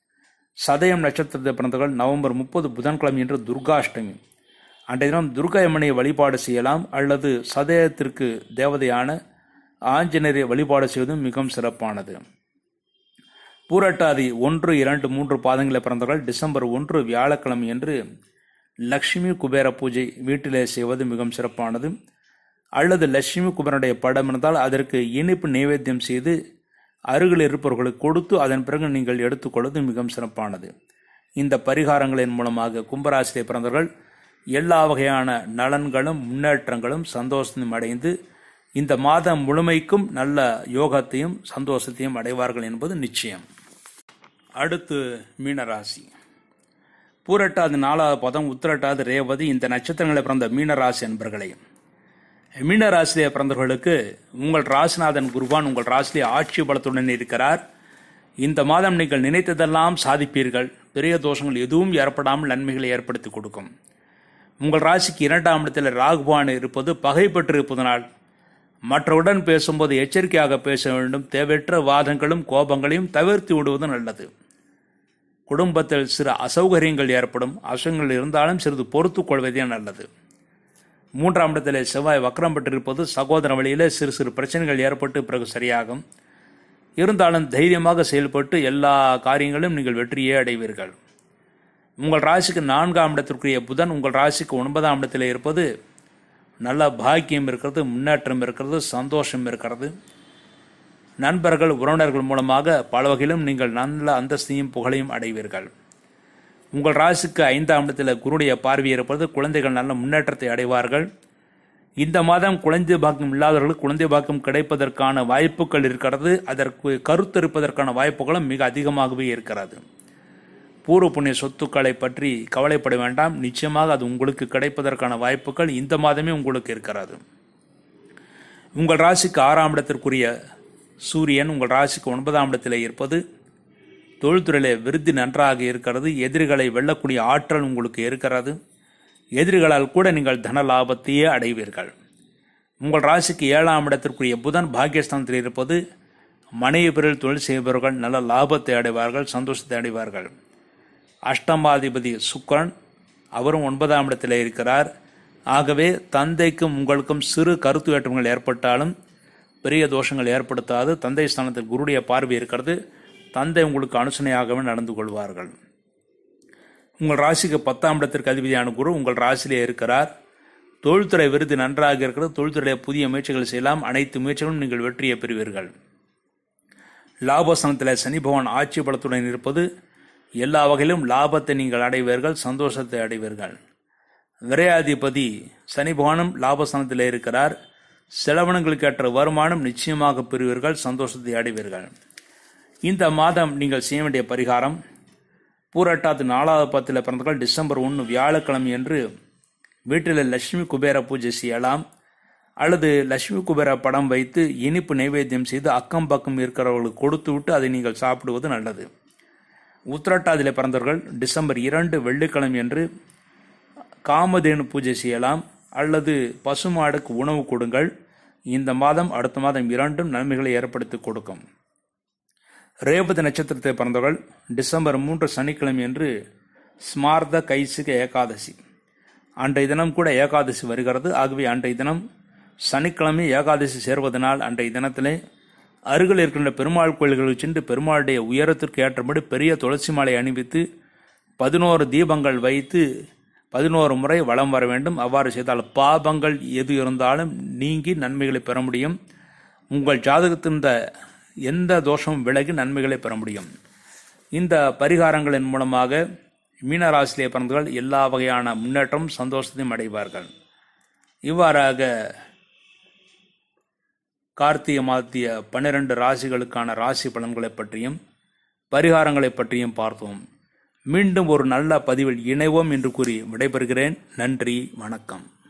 சதயம் நட்சத்திரத்தை பிறந்தவர்கள் நவம்பர் முப்பது புதன்கிழமை என்று துர்காஷ்டமி அன்றைய தினம் துர்காயம்மனை வழிபாடு செய்யலாம் அல்லது சதயத்திற்கு தேவதையான ஆஞ்சநேயரை வழிபாடு செய்வதும் மிகவும் சிறப்பானது பூரட்டாதி ஒன்று இரண்டு மூன்று பாதங்களில் பிறந்தவர்கள் டிசம்பர் ஒன்று வியாழக்கிழமை என்று லக்ஷ்மி குபேர பூஜை வீட்டிலே செய்வது மிகவும் சிறப்பானது அல்லது லட்சுமி குபேரனுடைய படம் இருந்தால் அதற்கு இனிப்பு நைவேத்தியம் செய்து அருகில் இருப்பவர்களுக்கு கொடுத்து அதன் பிறகு நீங்கள் எடுத்துக்கொள்வது மிகவும் சிறப்பானது இந்த பரிகாரங்களின் மூலமாக கும்பராசியை பிறந்தவர்கள் எல்லா வகையான நலன்களும் முன்னேற்றங்களும் சந்தோஷத்தையும் அடைந்து இந்த மாதம் முழுமைக்கும் நல்ல யோகத்தையும் சந்தோஷத்தையும் அடைவார்கள் என்பது நிச்சயம் அடுத்து மீனராசி பூரட்டாது நாலாவது பதம் உத்திரட்டாது ரேவதி இந்த நட்சத்திரங்களை பிறந்த மீனராசி என்பர்களே மீனராசிலே பிறந்தவர்களுக்கு உங்கள் ராசிநாதன் குருவான் உங்கள் ராசிலே ஆட்சி பலத்துடன் இருக்கிறார் இந்த மாதம் நீங்கள் நினைத்ததெல்லாம் சாதிப்பீர்கள் பெரிய தோஷங்கள் எதுவும் ஏற்படாமல் நன்மைகளை ஏற்படுத்தி கொடுக்கும் உங்கள் ராசிக்கு இரண்டாம் இடத்தில் ராகுபான் இருப்பது பகை பெற்று இருப்பதனால் மற்றவுடன் பேசும்போது எச்சரிக்கையாக பேச வேண்டும் தேவையற்ற வாதங்களும் கோபங்களையும் தவிர்த்து விடுவது நல்லது குடும்பத்தில் சிறு அசௌகரியங்கள் ஏற்படும் அசௌகரியங்கள் இருந்தாலும் சிறிது பொறுத்து கொள்வதே நல்லது மூன்றாம் இடத்தில் செவ்வாய் வக்கரம் பெற்றிருப்பது சகோதர வழியில் சிறு சிறு பிரச்சனைகள் ஏற்பட்டு பிறகு சரியாகும் இருந்தாலும் தைரியமாக செயல்பட்டு எல்லா காரியங்களும் நீங்கள் வெற்றியே அடைவீர்கள் உங்கள் ராசிக்கு நான்காம் இடத்திற்குரிய புதன் உங்கள் ராசிக்கு ஒன்பதாம் இடத்தில் இருப்பது நல்ல பாக்கியம் இருக்கிறது முன்னேற்றம் இருக்கிறது சந்தோஷம் இருக்கிறது நண்பர்கள் உறவினர்கள் மூலமாக பல வகையிலும் நீங்கள் நல்ல அந்தஸ்தையும் புகழையும் அடைவீர்கள் உங்கள் ராசிக்கு ஐந்தாம் இடத்தில் குருடைய பார்வை இருப்பது குழந்தைகள் நல்ல முன்னேற்றத்தை அடைவார்கள் இந்த மாதம் குழந்தை பாக்கியம் இல்லாதவர்களுக்கு குழந்தை பாக்கியம் கிடைப்பதற்கான வாய்ப்புகள் இருக்கிறது அதற்கு கருத்தரிப்பதற்கான வாய்ப்புகளும் மிக அதிகமாகவே இருக்கிறது பூர்வ புண்ணிய சொத்துக்களை பற்றி கவலைப்பட வேண்டாம் நிச்சயமாக அது உங்களுக்கு கிடைப்பதற்கான வாய்ப்புகள் இந்த மாதமே உங்களுக்கு இருக்கிறது உங்கள் ராசிக்கு ஆறாம் இடத்திற்குரிய சூரியன் உங்கள் ராசிக்கு ஒன்பதாம் இடத்தில் இருப்பது தொழில்துறையில விருத்தி நன்றாக இருக்கிறது எதிரிகளை வெல்லக்கூடிய ஆற்றல் உங்களுக்கு இருக்கிறது எதிரிகளால் கூட நீங்கள் தன லாபத்தையே அடைவீர்கள் உங்கள் ராசிக்கு ஏழாம் இடத்திற்குரிய புதன் பாக்கியஸ்தானத்தில் இருப்பது மனைவி பிறல் தொழில் செய்பவர்கள் நல்ல லாபத்தை அடைவார்கள் சந்தோஷத்தை அடைவார்கள் அஷ்டமாதிபதி சுக்கரன் அவரும் ஒன்பதாம் இடத்தில் இருக்கிறார் ஆகவே தந்தைக்கும் உங்களுக்கும் சிறு கருத்து வேற்றுமைகள் ஏற்பட்டாலும் பெரிய தோஷங்கள் ஏற்படுத்தாது தந்தை ஸ்தானத்தில் குருடைய பார்வை இருக்கிறது தந்தை உங்களுக்கு அனுசனையாகவே நடந்து கொள்வார்கள் உங்கள் ராசிக்கு பத்தாம் இடத்திற்கு அதிபதியான குரு உங்கள் ராசியிலே இருக்கிறார் தொழில்துறை விருது நன்றாக இருக்கிறது தொழில்துறையில புதிய முயற்சிகள் செய்யலாம் அனைத்து முயற்சிகளும் நீங்கள் வெற்றியை பெறுவீர்கள் லாபஸ்தானத்தில் சனி பகவான் ஆட்சி பலத்துடன் இருப்பது எல்லா வகையிலும் லாபத்தை நீங்கள் அடைவீர்கள் சந்தோஷத்தை அடைவீர்கள் விரையாதிபதி சனி பகவானும் லாபஸ்தானத்தில் இருக்கிறார் செலவினங்களுக்கு ஏற்ற வருமானம் நிச்சயமாக பெறுவீர்கள் சந்தோஷத்தை அடைவீர்கள் இந்த மாதம் நீங்கள் செய்ய வேண்டிய பரிகாரம் பூரட்டாத்து நாலாவது பத்தில் பிறந்தவர்கள் டிசம்பர் ஒன்று வியாழக்கிழமை என்று வீட்டில் லட்சுமி குபேர பூஜை செய்யலாம் அல்லது லட்சுமி குபேர படம் வைத்து இனிப்பு நைவேத்தியம் செய்து அக்கம் பக்கம் இருக்கிறவர்களுக்கு கொடுத்து விட்டு அதை நீங்கள் சாப்பிடுவது நல்லது உத்திரட்டாதியில் பிறந்தவர்கள் டிசம்பர் இரண்டு வெள்ளிக்கிழமை என்று காமதேனு பூஜை செய்யலாம் அல்லது பசுமாடுக்கு உணவு கொடுங்கள் இந்த மாதம் அடுத்த மாதம் இரண்டும் நன்மைகளை ஏற்படுத்தி கொடுக்கும் ரேவதி நட்சத்திரத்தை பிறந்தவர்கள் டிசம்பர் மூன்று சனிக்கிழமை என்று ஸ்மார்த்த கைசிக ஏகாதசி அன்றைய தினம் கூட ஏகாதசி வருகிறது ஆகவே அன்றைய தினம் சனிக்கிழமை ஏகாதசி சேர்வதனால் அன்றைய தினத்திலே அருகில் இருக்கின்ற பெருமாள் கோயில்களுக்கு சென்று பெருமாளுடைய உயரத்திற்கு ஏற்றபடி பெரிய துளசி மாலை அணிவித்து பதினோரு தீபங்கள் வைத்து பதினோரு முறை வலம் வர வேண்டும் அவ்வாறு செய்தால் பாபங்கள் எது இருந்தாலும் நீங்கி நன்மைகளை பெற முடியும் உங்கள் ஜாதகத்தின் எந்த தோஷமும் விலகி நன்மைகளை பெற முடியும் இந்த பரிகாரங்களின் மூலமாக மீனராசிலே பிறந்தவர்கள் எல்லா வகையான முன்னேற்றம் சந்தோஷத்தையும் அடைவார்கள் இவ்வாறாக கார்த்திகை மாத்திய பன்னிரண்டு ராசிகளுக்கான ராசி பலன்களை பற்றியும் பரிகாரங்களை பற்றியும் பார்த்தோம் மீண்டும் ஒரு நல்ல பதிவில் இணைவோம் என்று கூறி விடைபெறுகிறேன் நன்றி வணக்கம்